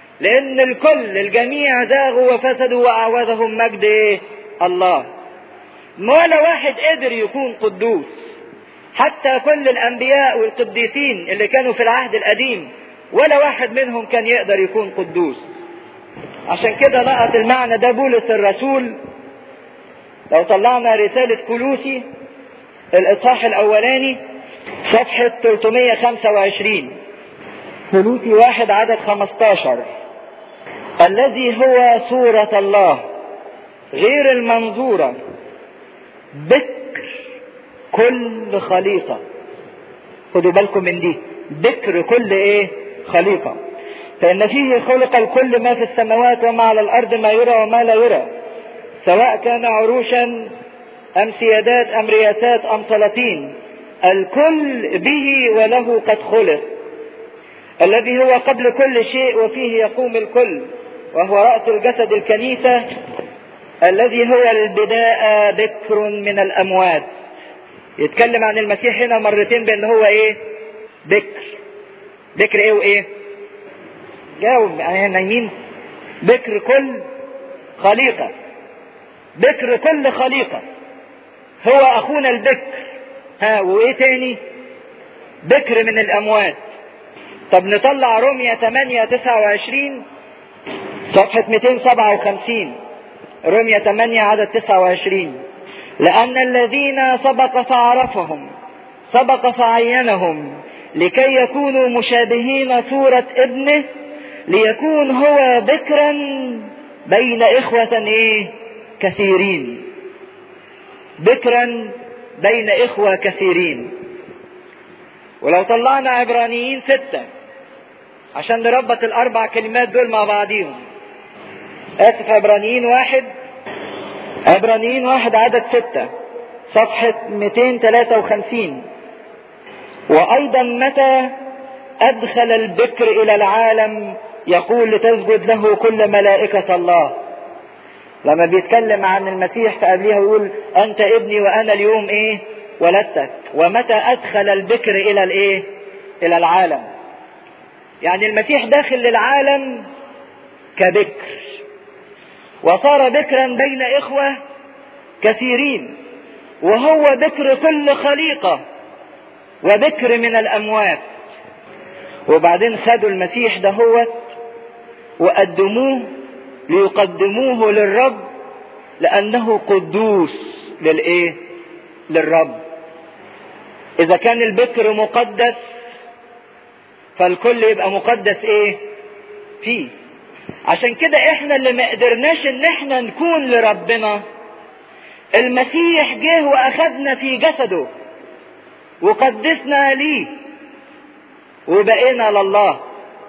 لان الكل الجميع زاغوا وفسدوا واعوذهم مجد ايه الله ولا واحد قدر يكون قدوس حتى كل الانبياء والقديسين اللي كانوا في العهد القديم ولا واحد منهم كان يقدر يكون قدوس عشان كده لقط المعنى ده بولس الرسول لو طلعنا رسالة كلوسي الإصحاح الأولاني صفحة 325 كلوسي واحد عدد 15 الذي هو صورة الله غير المنظورة بكر كل خليقة خدوا بالكم من دي بكر كل ايه خليقة فإن فيه خلق الكل ما في السماوات وما على الأرض ما يرى وما لا يرى سواء كان عروشا أم سيادات أم رياسات أم سلاطين الكل به وله قد خلق الذي هو قبل كل شيء وفيه يقوم الكل وهو رأس الجسد الكنيسة الذي هو البداء بكر من الأموات يتكلم عن المسيح هنا مرتين بأن هو إيه بكر بكر إيه وإيه جاوب يعني نايمين بكر كل خليقة بكر كل خليقة هو أخونا البكر ها وإيه تاني بكر من الأموات طب نطلع رومية 8 29 صفحة 257 رومية 8 عدد 29 لأن الذين سبق فعرفهم سبق فعينهم لكي يكونوا مشابهين صورة ابنه ليكون هو بكرا بين إخوة إيه كثيرين بكرا بين إخوة كثيرين ولو طلعنا عبرانيين ستة عشان نربط الأربع كلمات دول مع بعضيهم آسف عبرانيين واحد عبرانيين واحد عدد ستة صفحة 253 وأيضا متى أدخل البكر إلى العالم يقول لتسجد له كل ملائكة الله لما بيتكلم عن المسيح فقبليها يقول أنت ابني وأنا اليوم إيه ولدتك ومتى أدخل البكر إلى الإيه إلى العالم يعني المسيح داخل للعالم كبكر وصار بكرا بين إخوة كثيرين وهو بكر كل خليقة وبكر من الأموات وبعدين خدوا المسيح دهوت وقدموه ليقدموه للرب لأنه قدوس للإيه؟ للرب. إذا كان البكر مقدس فالكل يبقى مقدس إيه؟ فيه. عشان كده إحنا اللي ما قدرناش إن إحنا نكون لربنا المسيح جه وأخذنا في جسده وقدسنا ليه وبقينا لله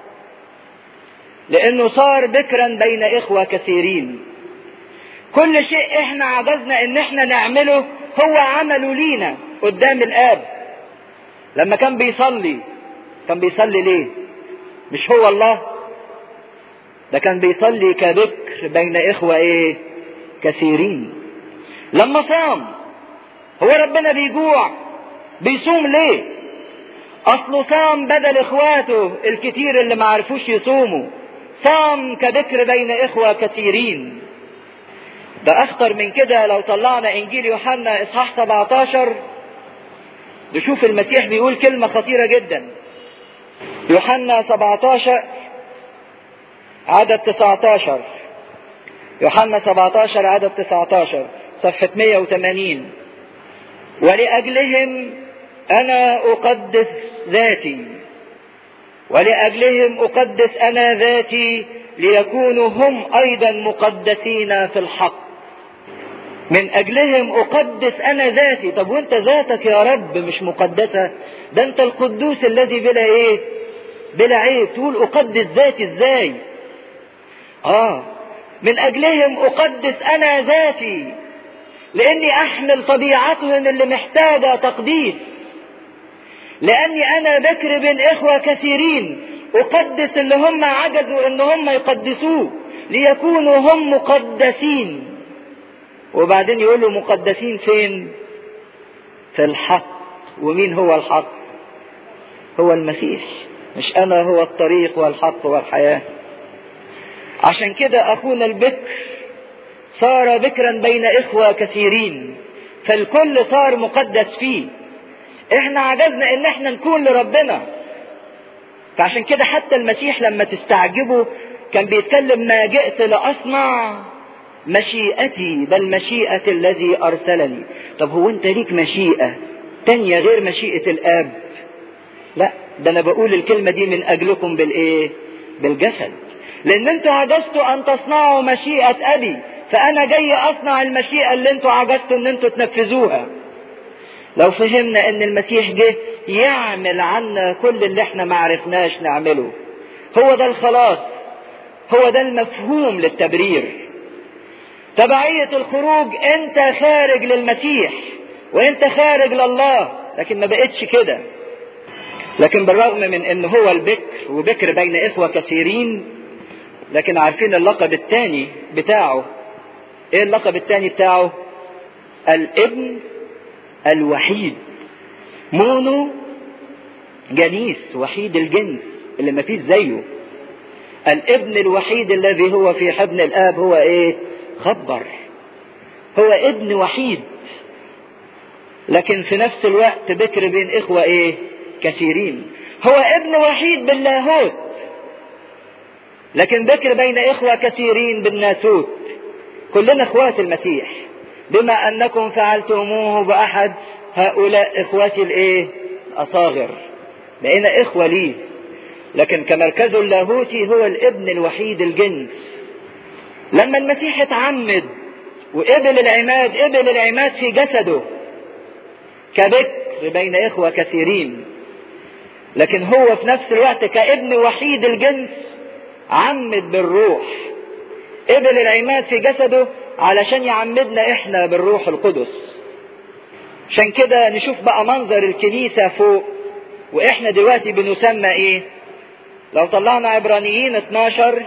لانه صار بكرا بين اخوة كثيرين كل شيء احنا عجزنا ان احنا نعمله هو عمله لينا قدام الاب لما كان بيصلي كان بيصلي ليه مش هو الله ده كان بيصلي كبكر بين اخوة ايه كثيرين لما صام هو ربنا بيجوع بيصوم ليه اصله صام بدل اخواته الكتير اللي ما عرفوش يصوموا صام كذكر بين اخوة كثيرين ده اخطر من كده لو طلعنا انجيل يوحنا اصحاح 17 نشوف المسيح بيقول كلمة خطيرة جدا يوحنا 17 عدد 19 يوحنا 17 عدد 19 صفحة 180 ولأجلهم أنا أقدس ذاتي ولأجلهم أقدس أنا ذاتي ليكونوا هم أيضا مقدسين في الحق من أجلهم أقدس أنا ذاتي طب وأنت ذاتك يا رب مش مقدسة ده أنت القدوس الذي بلا إيه بلا عيب تقول أقدس ذاتي إزاي آه من أجلهم أقدس أنا ذاتي لأني أحمل طبيعتهم اللي محتاجة تقديس لأني أنا بكر بين إخوة كثيرين أقدس اللي هم عجزوا إن هم يقدسوه ليكونوا هم مقدسين وبعدين يقولوا مقدسين فين في الحق ومين هو الحق هو المسيح مش أنا هو الطريق والحق والحياة عشان كده أخونا البكر صار بكرا بين إخوة كثيرين فالكل صار مقدس فيه احنا عجزنا ان احنا نكون لربنا فعشان كده حتى المسيح لما تستعجبه كان بيتكلم ما جئت لاصنع مشيئتي بل مشيئة الذي أرسلني طب هو أنت ليك مشيئة تانية غير مشيئة الآب لا ده أنا بقول الكلمة دي من أجلكم بالإيه بالجسد لأن أنتوا عجزتوا أن تصنعوا مشيئة أبي فأنا جاي أصنع المشيئة اللي أنتوا عجزتوا أن أنتوا تنفذوها لو فهمنا أن المسيح جه يعمل عنا كل اللي احنا ما عرفناش نعمله هو ده الخلاص هو ده المفهوم للتبرير تبعية الخروج انت خارج للمسيح وانت خارج لله لكن ما بقتش كده لكن بالرغم من ان هو البكر وبكر بين اخوة كثيرين لكن عارفين اللقب الثاني بتاعه ايه اللقب الثاني بتاعه الابن الوحيد مونو جنيس وحيد الجنس اللي ما فيش زيه الابن الوحيد الذي هو في حضن الاب هو ايه خبر هو ابن وحيد لكن في نفس الوقت بكر بين اخوة ايه كثيرين هو ابن وحيد باللاهوت لكن بكر بين اخوة كثيرين بالناسوت كلنا اخوات المسيح بما انكم فعلتموه باحد هؤلاء اخوتي الايه اصاغر بقينا اخوة ليه لكن كمركزه اللاهوتي هو الابن الوحيد الجنس لما المسيح اتعمد وقبل العماد قبل العماد في جسده كبكر بين اخوة كثيرين لكن هو في نفس الوقت كابن وحيد الجنس عمد بالروح قبل العماد في جسده علشان يعمدنا احنا بالروح القدس عشان كده نشوف بقى منظر الكنيسة فوق واحنا دلوقتي بنسمى ايه لو طلعنا عبرانيين 12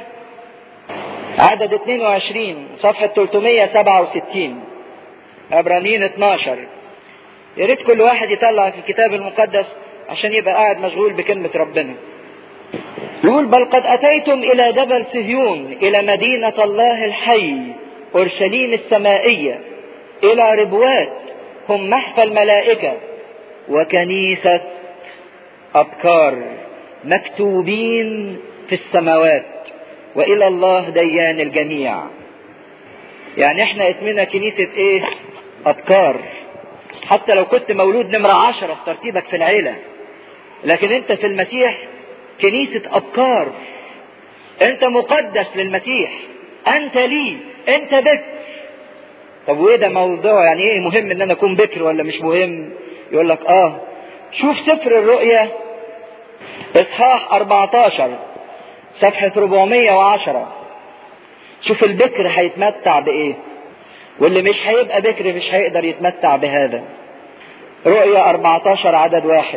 عدد 22 صفحة 367 عبرانيين 12 يا ريت كل واحد يطلع في الكتاب المقدس عشان يبقى قاعد مشغول بكلمة ربنا يقول بل قد أتيتم إلى جبل صهيون إلى مدينة الله الحي أورشليم السمائية إلى ربوات هم محفى الملائكة وكنيسة أبكار مكتوبين في السماوات وإلى الله ديان الجميع يعني احنا اسمنا كنيسة ايه أبكار حتى لو كنت مولود نمرة عشرة في ترتيبك في العيلة لكن انت في المسيح كنيسة أبكار انت مقدس للمسيح انت لي انت بكر طب وايه ده موضوع يعني ايه مهم ان انا اكون بكر ولا مش مهم يقول لك اه شوف سفر الرؤيا اصحاح 14 صفحة 410 شوف البكر هيتمتع بايه واللي مش هيبقى بكر مش هيقدر يتمتع بهذا رؤيا 14 عدد واحد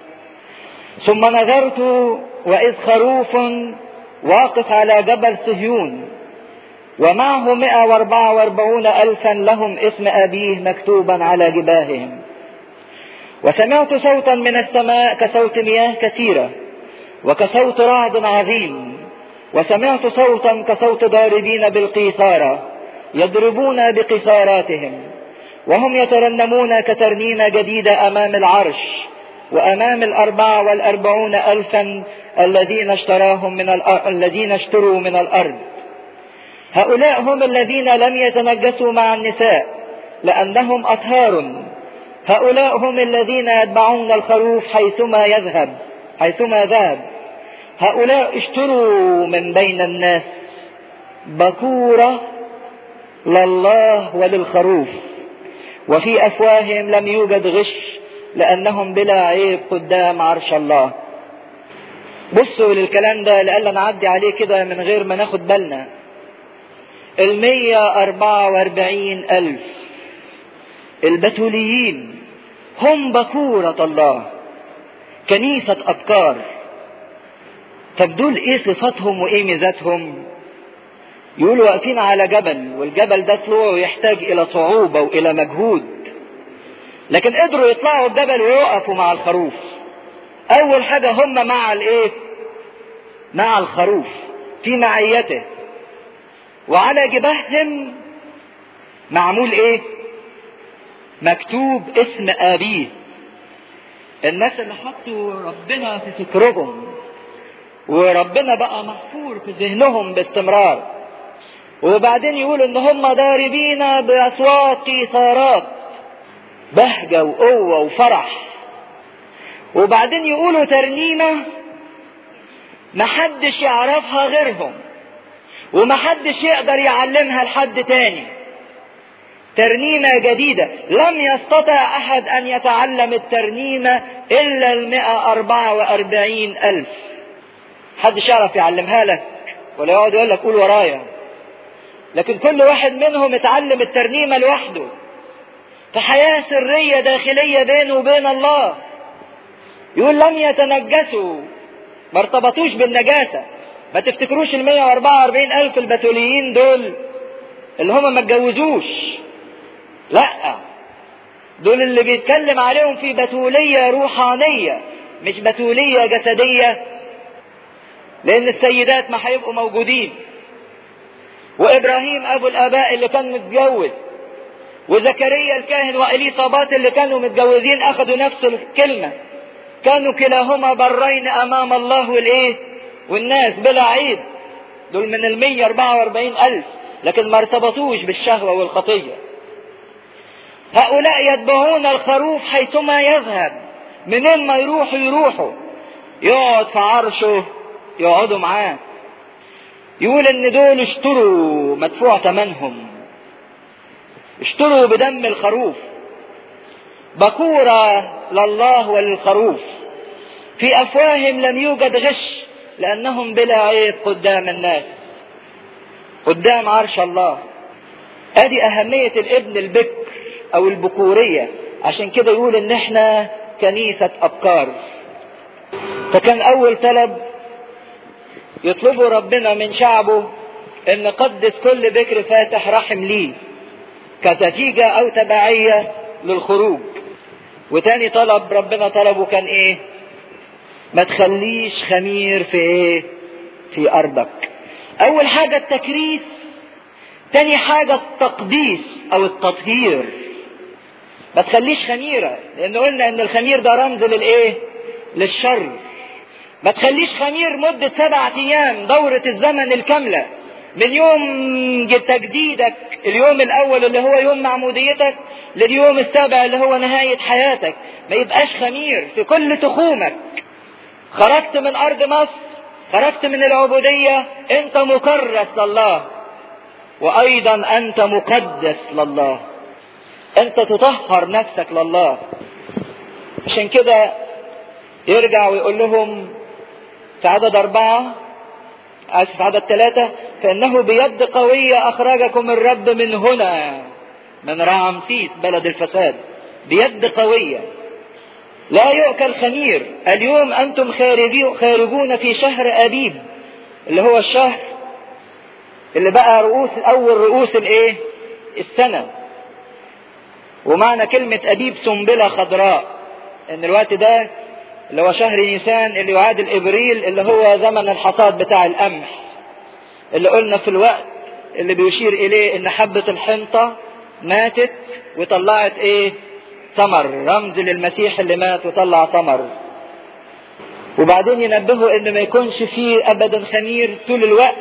ثم نظرت وإذ خروف واقف على جبل صهيون ومعه مئة واربعة واربعون ألفا لهم اسم أبيه مكتوبا على جباههم وسمعت صوتا من السماء كصوت مياه كثيرة وكصوت رعد عظيم وسمعت صوتا كصوت ضاربين بالقيثارة يضربون بقيثاراتهم وهم يترنمون كترنيمة جديدة أمام العرش وأمام الأربعة والأربعون ألفا الذين اشتراهم من الأرض الذين اشتروا من الأرض هؤلاء هم الذين لم يتنجسوا مع النساء لأنهم أطهار هؤلاء هم الذين يتبعون الخروف حيثما يذهب حيثما ذهب هؤلاء اشتروا من بين الناس بكورة لله وللخروف وفي أفواههم لم يوجد غش لأنهم بلا عيب قدام عرش الله بصوا للكلام ده لألا نعدي عليه كده من غير ما ناخد بالنا المية أربعة واربعين ألف البتوليين هم بكورة الله كنيسة أبكار طب دول ايه صفاتهم وايه ميزاتهم يقولوا واقفين على جبل والجبل ده طلوعه يحتاج الى صعوبة والى مجهود لكن قدروا يطلعوا الجبل ويقفوا مع الخروف اول حاجة هم مع الايه مع الخروف في معيته وعلى جبههم معمول ايه مكتوب اسم ابيه الناس اللي حطوا ربنا في فكرهم وربنا بقى محفور في ذهنهم باستمرار وبعدين يقولوا ان هم ضاربين باصوات قيثارات بهجه وقوه وفرح وبعدين يقولوا ترنيمه محدش يعرفها غيرهم ومحدش يقدر يعلمها لحد تاني ترنيمة جديدة لم يستطع أحد أن يتعلم الترنيمة إلا المئة أربعة وأربعين ألف محدش يعرف يعلمها لك ولا يقعد يقول لك قول ورايا لكن كل واحد منهم اتعلم الترنيمة لوحده في حياة سرية داخلية بينه وبين الله يقول لم يتنجسوا ما ارتبطوش بالنجاسة ما تفتكروش ال 144 ألف البتوليين دول اللي هم ما اتجوزوش لا دول اللي بيتكلم عليهم في بتولية روحانية مش بتولية جسدية لأن السيدات ما هيبقوا موجودين وإبراهيم أبو الآباء اللي كان متجوز وزكريا الكاهن وإليصابات اللي كانوا متجوزين أخذوا نفس الكلمة كانوا كلاهما برين أمام الله والإيه والناس بلا عيب دول من ال 144 ألف لكن ما ارتبطوش بالشهوة والخطية هؤلاء يتبعون الخروف حيثما يذهب منين ما يروحوا يروحوا يقعد في عرشه يقعدوا معاه يقول ان دول اشتروا مدفوع ثمنهم اشتروا بدم الخروف بكورة لله وللخروف في افواههم لم يوجد غش لانهم بلا عيب قدام الناس قدام عرش الله ادي اهمية الابن البكر او البكورية عشان كده يقول ان احنا كنيسة ابكار فكان اول طلب يطلبه ربنا من شعبه ان قدس كل بكر فاتح رحم ليه كنتيجة او تبعية للخروج وتاني طلب ربنا طلبه كان ايه ما تخليش خمير في ايه في ارضك اول حاجة التكريس تاني حاجة التقديس او التطهير ما تخليش خميرة لان قلنا ان الخمير ده رمز للايه للشر ما تخليش خمير مدة سبعة ايام دورة الزمن الكاملة من يوم تجديدك اليوم الاول اللي هو يوم معموديتك لليوم السابع اللي هو نهاية حياتك ما يبقاش خمير في كل تخومك خرجت من ارض مصر خرجت من العبودية انت مكرس لله وايضا انت مقدس لله انت تطهر نفسك لله عشان كده يرجع ويقول لهم في عدد أربعة آسف في عدد ثلاثة فإنه بيد قوية أخرجكم الرب من هنا من رعمسيس بلد الفساد بيد قوية لا يؤكل خمير اليوم أنتم خارجون في شهر أبيب اللي هو الشهر اللي بقى رؤوس أول رؤوس الإيه؟ السنة ومعنى كلمة أبيب سنبلة خضراء إن الوقت ده اللي هو شهر نيسان اللي يعادل ابريل اللي هو زمن الحصاد بتاع القمح اللي قلنا في الوقت اللي بيشير اليه ان حبة الحنطة ماتت وطلعت ايه ثمر رمز للمسيح اللي مات وطلع ثمر وبعدين ينبهوا ان ما يكونش فيه ابدا خمير طول الوقت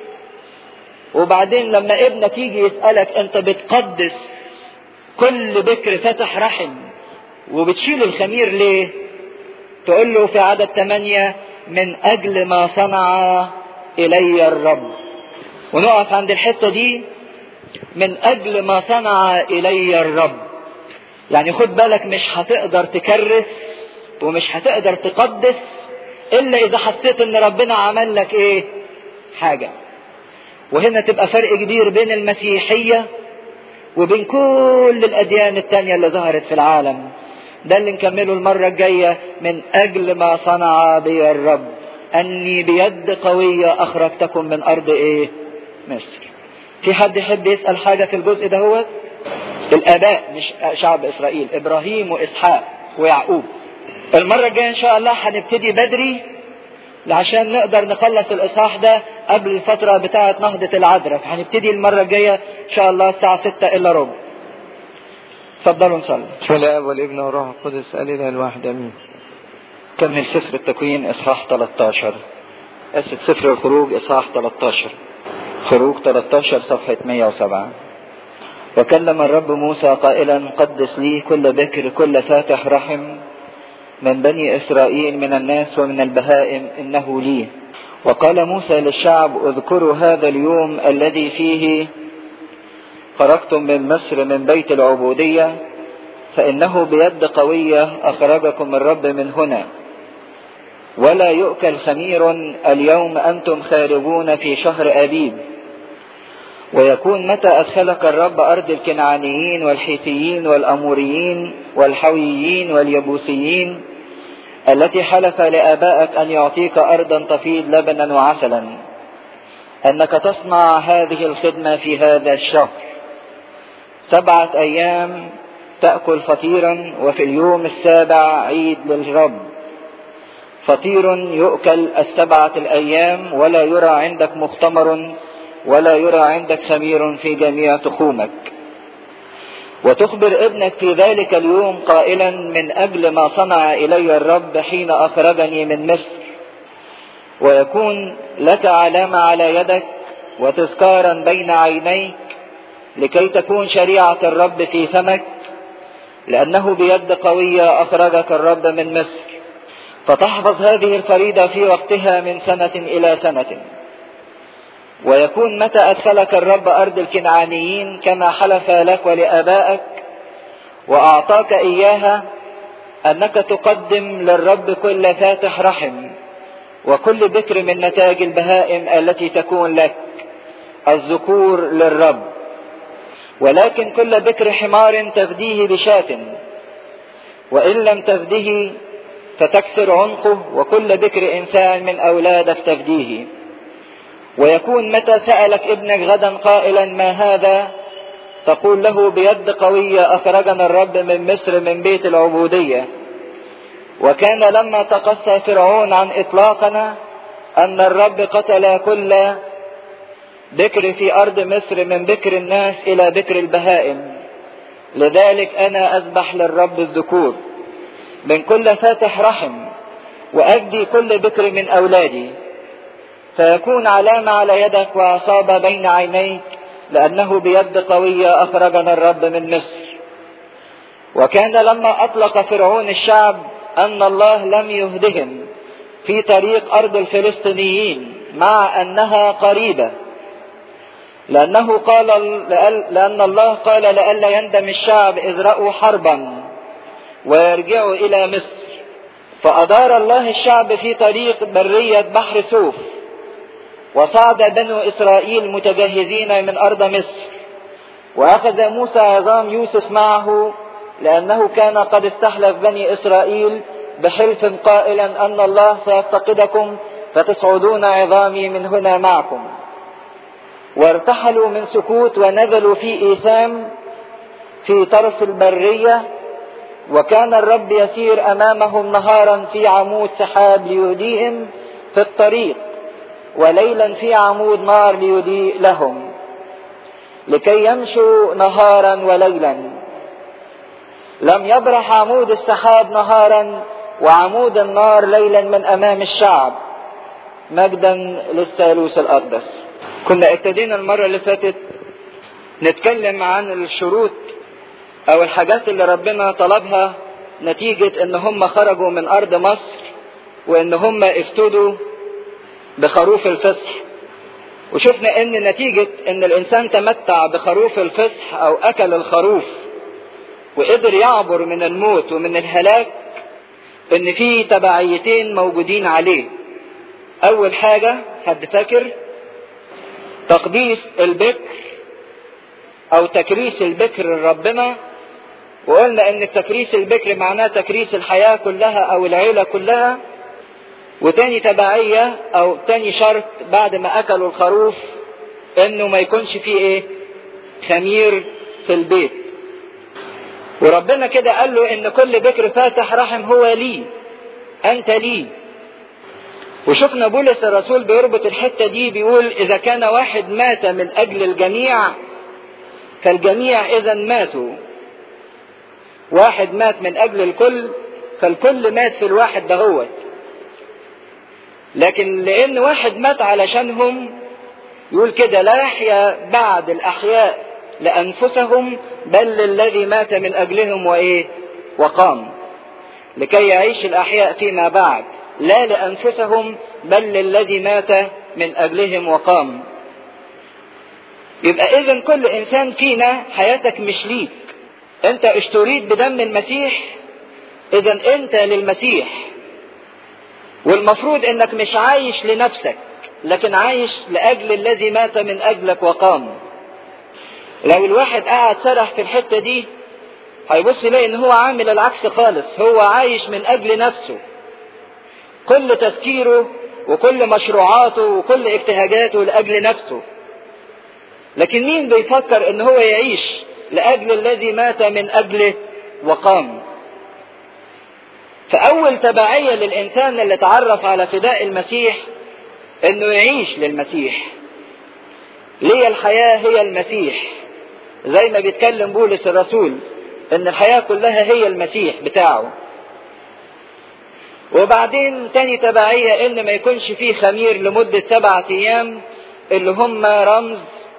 وبعدين لما ابنك يجي يسألك انت بتقدس كل بكر فتح رحم وبتشيل الخمير ليه تقول له في عدد ثمانية من أجل ما صنع إلي الرب ونقف عند الحتة دي من أجل ما صنع إلي الرب يعني خد بالك مش هتقدر تكرس ومش هتقدر تقدس إلا إذا حسيت إن ربنا عمل لك إيه حاجة وهنا تبقى فرق كبير بين المسيحية وبين كل الأديان التانية اللي ظهرت في العالم ده اللي نكمله المرة الجاية من أجل ما صنع بي الرب أني بيد قوية أخرجتكم من أرض إيه؟ مصر. في حد يحب يسأل حاجة في الجزء ده هو؟ الآباء مش شعب إسرائيل إبراهيم وإسحاق ويعقوب. المرة الجاية إن شاء الله هنبتدي بدري عشان نقدر نخلص الإصحاح ده قبل الفترة بتاعة نهضة العذراء، فهنبتدي المرة الجاية إن شاء الله الساعة 6 إلا ربع. اتفضلوا نصلي بسم الله والابن والروح القدس الاله الواحد امين كمل سفر التكوين اصحاح 13 اسف سفر الخروج اصحاح 13 خروج 13 صفحة 107 وكلم الرب موسى قائلا قدس لي كل بكر كل فاتح رحم من بني اسرائيل من الناس ومن البهائم انه لي وقال موسى للشعب اذكروا هذا اليوم الذي فيه خرجتم من مصر من بيت العبودية فإنه بيد قوية أخرجكم الرب من هنا ولا يؤكل خمير اليوم أنتم خارجون في شهر أبيب ويكون متى أدخلك الرب أرض الكنعانيين والحيثيين والأموريين والحويين واليبوسيين التي حلف لآبائك أن يعطيك أرضا تفيض لبنا وعسلا أنك تصنع هذه الخدمة في هذا الشهر سبعة أيام تأكل فطيرا وفي اليوم السابع عيد للرب فطير يؤكل السبعة الأيام ولا يرى عندك مختمر ولا يرى عندك خمير في جميع تخومك وتخبر ابنك في ذلك اليوم قائلا من أجل ما صنع إلي الرب حين أخرجني من مصر ويكون لك علامة على يدك وتذكارا بين عينيك لكي تكون شريعة الرب في فمك لأنه بيد قوية أخرجك الرب من مصر فتحفظ هذه الفريضة في وقتها من سنة إلى سنة ويكون متى أدخلك الرب أرض الكنعانيين كما حلف لك ولآبائك وأعطاك إياها أنك تقدم للرب كل فاتح رحم وكل بكر من نتاج البهائم التي تكون لك الذكور للرب ولكن كل بكر حمار تفديه بشاة وإن لم تفده فتكسر عنقه وكل بكر إنسان من أولادك تفديه ويكون متى سألك ابنك غدا قائلا ما هذا تقول له بيد قوية أخرجنا الرب من مصر من بيت العبودية وكان لما تقصى فرعون عن إطلاقنا أن الرب قتل كل بكر في أرض مصر من بكر الناس إلى بكر البهائم لذلك أنا أذبح للرب الذكور من كل فاتح رحم وأفدي كل بكر من أولادي فيكون علامة على يدك وعصابة بين عينيك لأنه بيد قوية أخرجنا الرب من مصر وكان لما أطلق فرعون الشعب أن الله لم يهدهم في طريق أرض الفلسطينيين مع أنها قريبة لأنه قال لأن الله قال لئلا يندم الشعب إذ رأوا حربا ويرجعوا إلى مصر فأدار الله الشعب في طريق برية بحر سوف وصعد بنو إسرائيل متجهزين من أرض مصر وأخذ موسى عظام يوسف معه لأنه كان قد استحلف بني إسرائيل بحلف قائلا أن الله سيفتقدكم فتصعدون عظامي من هنا معكم وارتحلوا من سكوت ونزلوا في إيثام في طرف البرية وكان الرب يسير أمامهم نهارا في عمود سحاب ليهديهم في الطريق وليلا في عمود نار ليضيء لهم لكي يمشوا نهارا وليلا لم يبرح عمود السحاب نهارا وعمود النار ليلا من امام الشعب مجدا للثالوث الاقدس كنا ابتدينا المره اللي فاتت نتكلم عن الشروط او الحاجات اللي ربنا طلبها نتيجه ان هم خرجوا من ارض مصر وان هم افتدوا بخروف الفصح وشفنا ان نتيجة ان الانسان تمتع بخروف الفصح او اكل الخروف وقدر يعبر من الموت ومن الهلاك ان في تبعيتين موجودين عليه اول حاجة حد فاكر تقديس البكر او تكريس البكر لربنا وقلنا ان تكريس البكر معناه تكريس الحياة كلها او العيلة كلها وتاني تبعية او تاني شرط بعد ما اكلوا الخروف انه ما يكونش فيه ايه خمير في البيت وربنا كده قال له ان كل بكر فاتح رحم هو لي انت لي وشفنا بولس الرسول بيربط الحتة دي بيقول اذا كان واحد مات من اجل الجميع فالجميع اذا ماتوا واحد مات من اجل الكل فالكل مات في الواحد دهوت لكن لان واحد مات علشانهم يقول كده لا يحيا بعد الاحياء لانفسهم بل للذي مات من اجلهم وايه وقام لكي يعيش الاحياء فيما بعد لا لانفسهم بل للذي مات من اجلهم وقام يبقى اذا كل انسان فينا حياتك مش ليك انت اشتريت بدم المسيح اذا انت للمسيح والمفروض انك مش عايش لنفسك لكن عايش لاجل الذي مات من اجلك وقام لو الواحد قاعد سرح في الحته دي هيبص يلاقي ان هو عامل العكس خالص هو عايش من اجل نفسه كل تفكيره وكل مشروعاته وكل ابتهاجاته لاجل نفسه لكن مين بيفكر ان هو يعيش لاجل الذي مات من اجله وقام فاول تبعيه للانسان اللي تعرف على فداء المسيح انه يعيش للمسيح ليه الحياه هي المسيح زي ما بيتكلم بولس الرسول ان الحياه كلها هي المسيح بتاعه وبعدين تاني تبعيه ان ما يكونش فيه خمير لمده سبعة ايام اللي هم رمز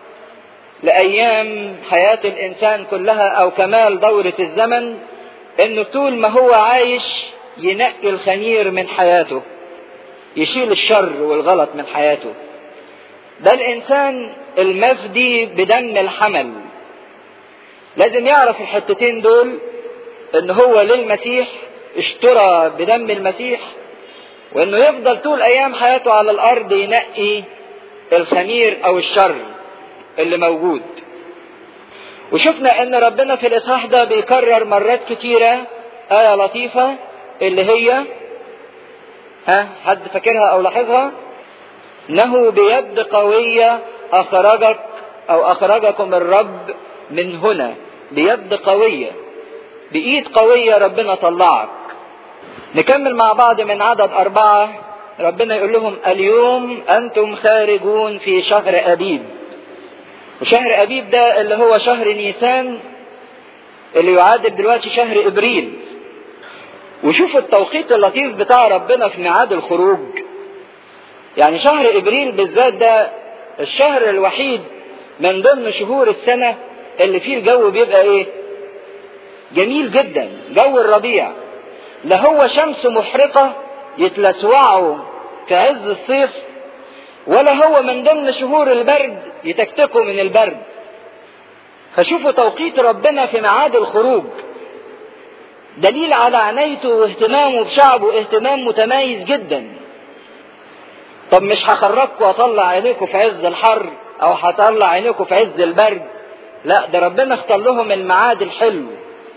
لايام حياه الانسان كلها او كمال دوره الزمن انه طول ما هو عايش ينقي الخمير من حياته يشيل الشر والغلط من حياته ده الانسان المفدي بدم الحمل لازم يعرف الحتتين دول ان هو للمسيح اشترى بدم المسيح وانه يفضل طول ايام حياته على الارض ينقي الخمير او الشر اللي موجود وشفنا ان ربنا في الاصحاح ده بيكرر مرات كتيرة آية لطيفة اللي هي ها حد فاكرها او لاحظها انه بيد قوية اخرجك او اخرجكم الرب من هنا بيد قوية بايد قوية ربنا طلعك نكمل مع بعض من عدد اربعة ربنا يقول لهم اليوم انتم خارجون في شهر ابيب وشهر ابيب ده اللي هو شهر نيسان اللي يعادل دلوقتي شهر ابريل وشوف التوقيت اللطيف بتاع ربنا في ميعاد الخروج يعني شهر ابريل بالذات ده الشهر الوحيد من ضمن شهور السنة اللي فيه الجو بيبقى ايه جميل جدا جو الربيع لا هو شمس محرقة يتلسوعوا في عز الصيف ولا هو من ضمن شهور البرد يتكتكوا من البرد فشوفوا توقيت ربنا في ميعاد الخروج دليل على عنايته واهتمامه بشعبه اهتمام متميز جدا طب مش هخرجكم واطلع عينيكم في عز الحر او هطلع عينيكم في عز البرد لا ده ربنا اختار لهم الميعاد الحلو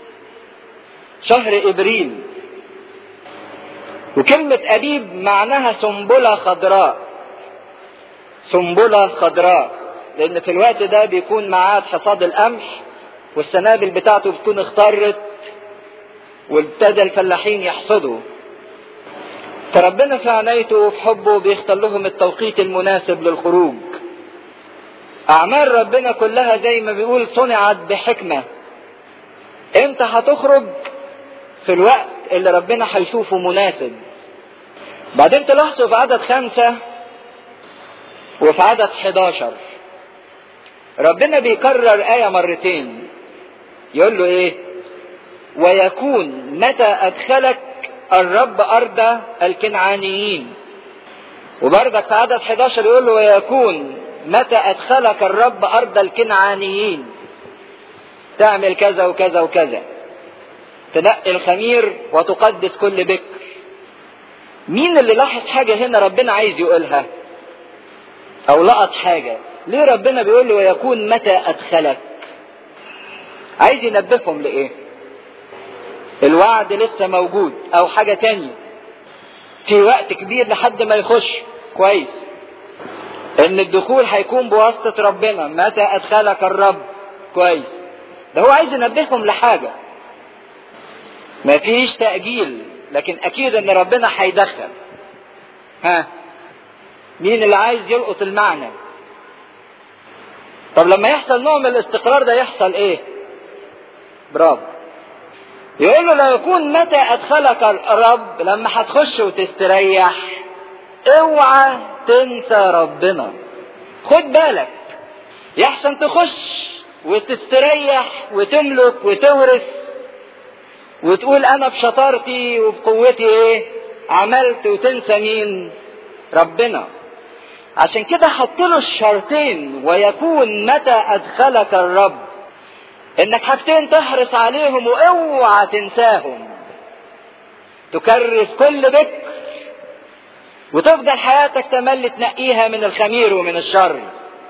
شهر ابريل وكلمة أبيب معناها سنبلة خضراء سنبلة خضراء لأن في الوقت ده بيكون معاد حصاد القمح والسنابل بتاعته بتكون اخترت وابتدى الفلاحين يحصدوا فربنا في عنايته وفي حبه بيختار لهم التوقيت المناسب للخروج أعمال ربنا كلها زي ما بيقول صنعت بحكمة امتى هتخرج في الوقت اللي ربنا هيشوفه مناسب بعدين تلاحظوا في عدد خمسة وفي عدد 11 ربنا بيكرر آية مرتين يقول له ايه ويكون متى أدخلك الرب أرض الكنعانيين وبرضك في عدد 11 يقول له ويكون متى أدخلك الرب أرض الكنعانيين تعمل كذا وكذا وكذا تنقي الخمير وتقدس كل بكر مين اللي لاحظ حاجة هنا ربنا عايز يقولها او لقط حاجة ليه ربنا بيقول له ويكون متى ادخلك عايز ينبههم لايه الوعد لسه موجود او حاجة تانية في وقت كبير لحد ما يخش كويس ان الدخول هيكون بواسطة ربنا متى ادخلك الرب كويس ده هو عايز ينبههم لحاجة مفيش تأجيل لكن اكيد ان ربنا هيدخل ها مين اللي عايز يلقط المعنى طب لما يحصل نوع من الاستقرار ده يحصل ايه برافو يقول له لا يكون متى ادخلك الرب لما هتخش وتستريح اوعى تنسى ربنا خد بالك يحسن تخش وتستريح وتملك وتورث وتقول انا بشطارتي وبقوتي ايه عملت وتنسى مين ربنا عشان كده حط له الشرطين ويكون متى ادخلك الرب انك حاجتين تحرص عليهم واوعى تنساهم تكرس كل بكر وتفضل حياتك تملي تنقيها من الخمير ومن الشر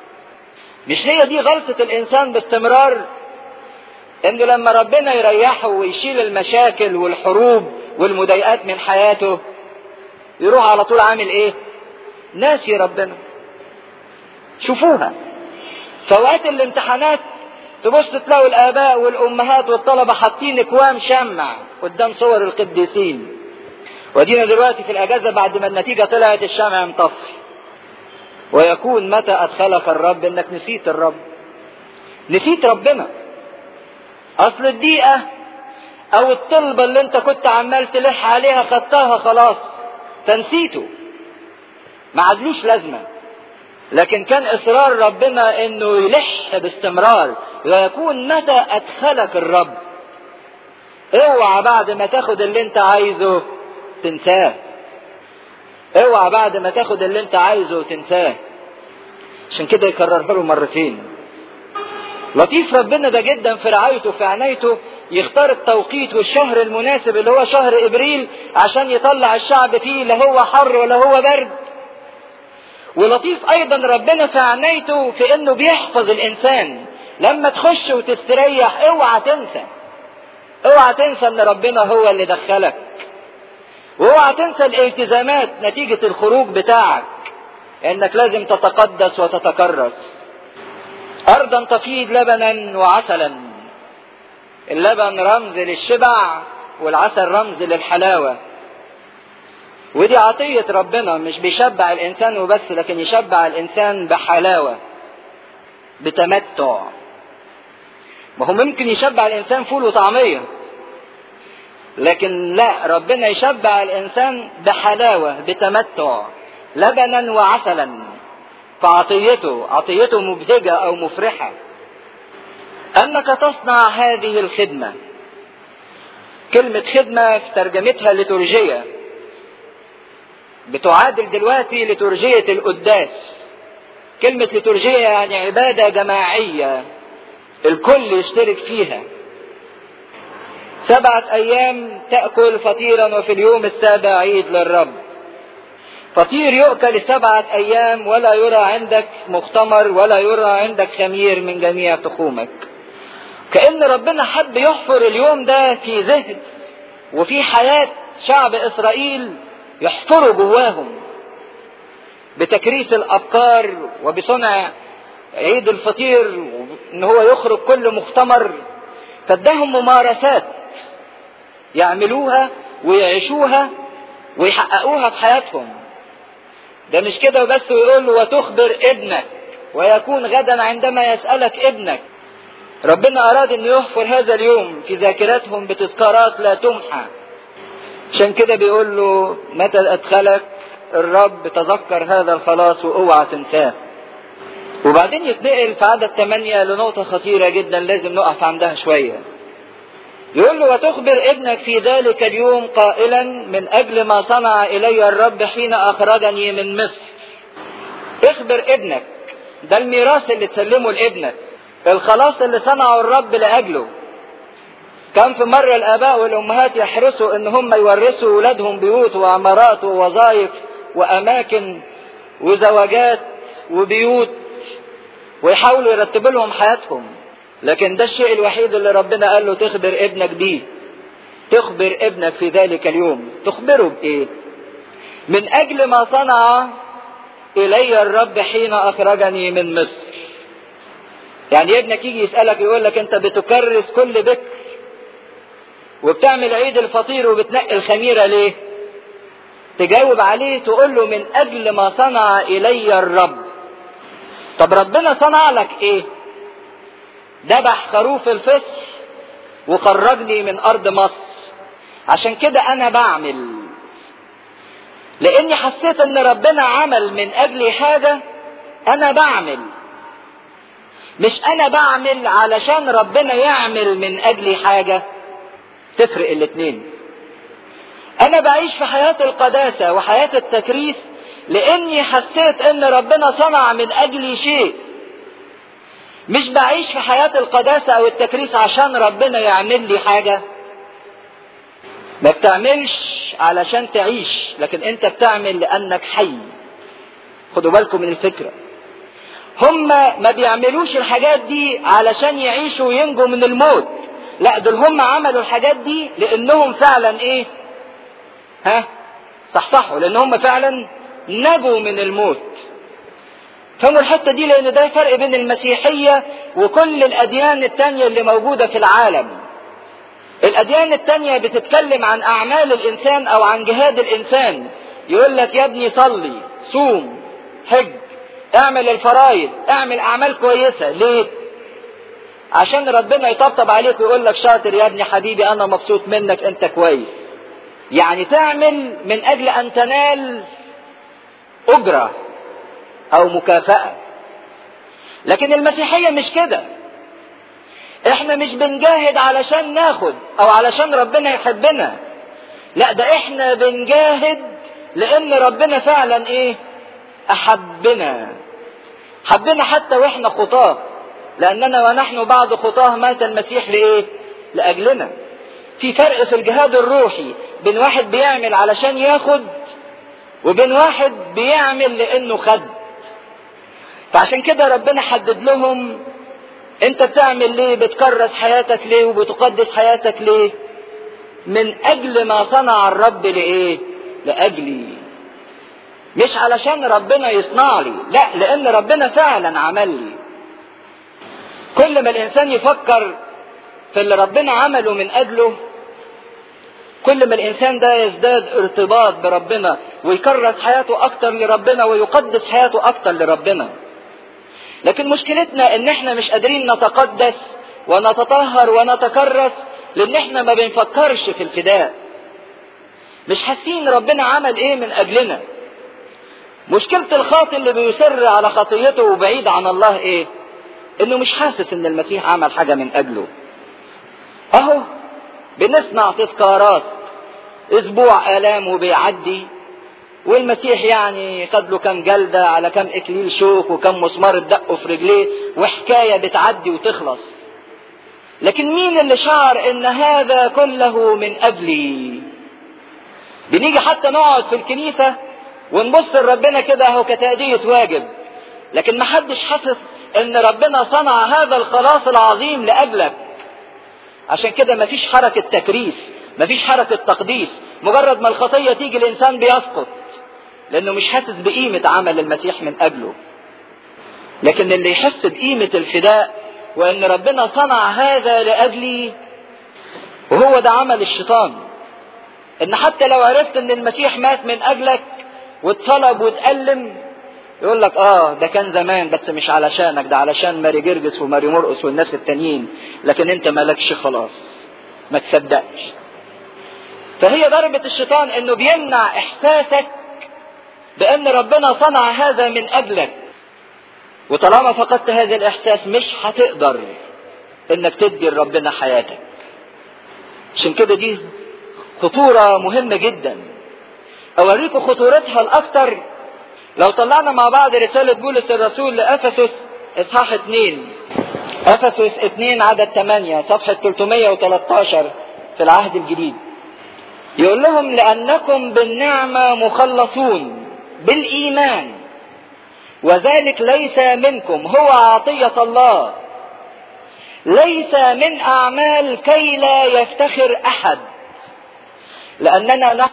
مش هي دي غلطة الإنسان باستمرار إنه لما ربنا يريحه ويشيل المشاكل والحروب والمضايقات من حياته يروح على طول عامل إيه؟ ناسي ربنا شوفوها فوقت الامتحانات تبص تلاقوا الآباء والأمهات والطلبة حاطين أكوام شمع قدام صور القديسين ودينا دلوقتي في الأجازة بعد ما النتيجة طلعت الشمع مطفي ويكون متى أدخلك الرب إنك نسيت الرب نسيت ربنا أصل الدقيقة أو الطلبة اللي أنت كنت عمال تلح عليها خدتها خلاص تنسيته ما عادلوش لازمة لكن كان إصرار ربنا إنه يلح باستمرار ويكون متى أدخلك الرب اوعى بعد ما تاخد اللي انت عايزه تنساه اوعى بعد ما تاخد اللي انت عايزه تنساه عشان كده يكررها له مرتين لطيف ربنا ده جدا في رعايته في عنايته يختار التوقيت والشهر المناسب اللي هو شهر ابريل عشان يطلع الشعب فيه لا هو حر ولا هو برد ولطيف ايضا ربنا في عنايته في انه بيحفظ الانسان لما تخش وتستريح اوعى تنسى اوعى تنسى ان ربنا هو اللي دخلك واوعى تنسى الالتزامات نتيجة الخروج بتاعك انك لازم تتقدس وتتكرس ارضا تفيض لبنا وعسلا اللبن رمز للشبع والعسل رمز للحلاوة ودي عطية ربنا مش بيشبع الانسان وبس لكن يشبع الانسان بحلاوة بتمتع ما هو ممكن يشبع الانسان فول وطعمية لكن لا ربنا يشبع الانسان بحلاوة بتمتع لبنا وعسلا فعطيته عطيته مبهجة او مفرحة انك تصنع هذه الخدمة كلمة خدمة في ترجمتها لتورجية بتعادل دلوقتي لتورجية القداس كلمة لتورجية يعني عبادة جماعية الكل يشترك فيها سبعة أيام تأكل فطيرا وفي اليوم السابع عيد للرب فطير يؤكل سبعة أيام ولا يرى عندك مختمر ولا يرى عندك خمير من جميع تخومك كأن ربنا حب يحفر اليوم ده في ذهن وفي حياة شعب إسرائيل يحفروا جواهم بتكريس الأبكار وبصنع عيد الفطير ان هو يخرج كل مختمر فاداهم ممارسات يعملوها ويعيشوها ويحققوها في حياتهم ده مش كده وبس ويقول له وتخبر ابنك ويكون غدا عندما يسألك ابنك ربنا أراد أن يحفر هذا اليوم في ذاكرتهم بتذكارات لا تمحى عشان كده بيقول له متى أدخلك الرب تذكر هذا الخلاص واوعى تنساه وبعدين يتنقل في عدد ثمانية لنقطة خطيرة جدا لازم نقف عندها شوية يقول له وتخبر ابنك في ذلك اليوم قائلا من أجل ما صنع إلي الرب حين أخرجني من مصر اخبر ابنك ده الميراث اللي تسلمه لابنك الخلاص اللي صنعه الرب لأجله كان في مرة الآباء والأمهات يحرصوا إن هم يورثوا ولادهم بيوت وعمارات ووظائف وأماكن وزواجات وبيوت ويحاولوا يرتبوا لهم حياتهم لكن ده الشيء الوحيد اللي ربنا قال له تخبر ابنك بيه تخبر ابنك في ذلك اليوم تخبره بايه من اجل ما صنع الي الرب حين اخرجني من مصر يعني ابنك يجي يسالك يقول لك انت بتكرس كل بكر وبتعمل عيد الفطير وبتنقي الخميره ليه تجاوب عليه تقول له من اجل ما صنع الي الرب طب ربنا صنع لك ايه ذبح خروف الفصح وخرجني من ارض مصر عشان كده انا بعمل لاني حسيت ان ربنا عمل من اجلي حاجة انا بعمل مش انا بعمل علشان ربنا يعمل من اجلي حاجة تفرق الاتنين انا بعيش في حياة القداسة وحياة التكريس لاني حسيت ان ربنا صنع من اجلي شيء مش بعيش في حياة القداسة او التكريس عشان ربنا يعمل لي حاجة ما بتعملش علشان تعيش لكن انت بتعمل لانك حي خدوا بالكم من الفكرة هم ما بيعملوش الحاجات دي علشان يعيشوا وينجوا من الموت لا دول هم عملوا الحاجات دي لانهم فعلا ايه ها صحصحوا لان هم فعلا نجوا من الموت فهموا الحتة دي لان ده فرق بين المسيحية وكل الاديان التانية اللي موجودة في العالم الاديان التانية بتتكلم عن اعمال الانسان او عن جهاد الانسان يقول لك يا ابني صلي صوم حج اعمل الفرايض اعمل اعمال كويسة ليه عشان ربنا يطبطب عليك ويقول لك شاطر يا ابني حبيبي انا مبسوط منك انت كويس يعني تعمل من اجل ان تنال اجرة او مكافأة لكن المسيحية مش كده احنا مش بنجاهد علشان ناخد او علشان ربنا يحبنا لا ده احنا بنجاهد لان ربنا فعلا ايه احبنا حبنا حتى واحنا خطاه لاننا ونحن بعد خطاه مات المسيح لايه لاجلنا في فرق في الجهاد الروحي بين واحد بيعمل علشان ياخد وبين واحد بيعمل لانه خد فعشان كده ربنا حدد لهم انت بتعمل ليه بتكرس حياتك ليه وبتقدس حياتك ليه من اجل ما صنع الرب لايه لاجلي مش علشان ربنا يصنع لي لا لان ربنا فعلا عمل لي كل ما الانسان يفكر في اللي ربنا عمله من اجله كل ما الانسان ده يزداد ارتباط بربنا ويكرس حياته اكتر لربنا ويقدس حياته اكتر لربنا لكن مشكلتنا ان احنا مش قادرين نتقدس ونتطهر ونتكرس لان احنا ما بنفكرش في الفداء مش حاسين ربنا عمل ايه من اجلنا مشكلة الخاطئ اللي بيصر على خطيته وبعيد عن الله ايه انه مش حاسس ان المسيح عمل حاجة من اجله اهو بنسمع تذكارات اسبوع الام وبيعدي والمسيح يعني خد له كام جلدة على كام اكليل شوك وكم مسمار اتدقوا في رجليه وحكاية بتعدي وتخلص لكن مين اللي شعر ان هذا كله من اجلي بنيجي حتى نقعد في الكنيسة ونبص لربنا كده اهو كتأدية واجب لكن محدش حاسس ان ربنا صنع هذا الخلاص العظيم لاجلك عشان كده مفيش حركة تكريس مفيش حركة تقديس مجرد ما الخطية تيجي الانسان بيسقط لانه مش حاسس بقيمة عمل المسيح من اجله لكن اللي يحس بقيمة الفداء وان ربنا صنع هذا لاجلي وهو ده عمل الشيطان ان حتى لو عرفت ان المسيح مات من اجلك واتصلب واتألم يقول لك اه ده كان زمان بس مش علشانك ده علشان ماري جرجس وماري مرقس والناس التانيين لكن انت مالكش خلاص ما تصدقش فهي ضربة الشيطان انه بيمنع احساسك بان ربنا صنع هذا من اجلك وطالما فقدت هذا الاحساس مش هتقدر انك تدي لربنا حياتك عشان كده دي خطورة مهمة جدا اوريكم خطورتها الاكثر لو طلعنا مع بعض رسالة بولس الرسول لأفسس إصحاح 2 أفسس 2 عدد 8 صفحة 313 في العهد الجديد يقول لهم لأنكم بالنعمة مخلصون بالإيمان وذلك ليس منكم هو عطية الله ليس من أعمال كي لا يفتخر أحد لأننا نحن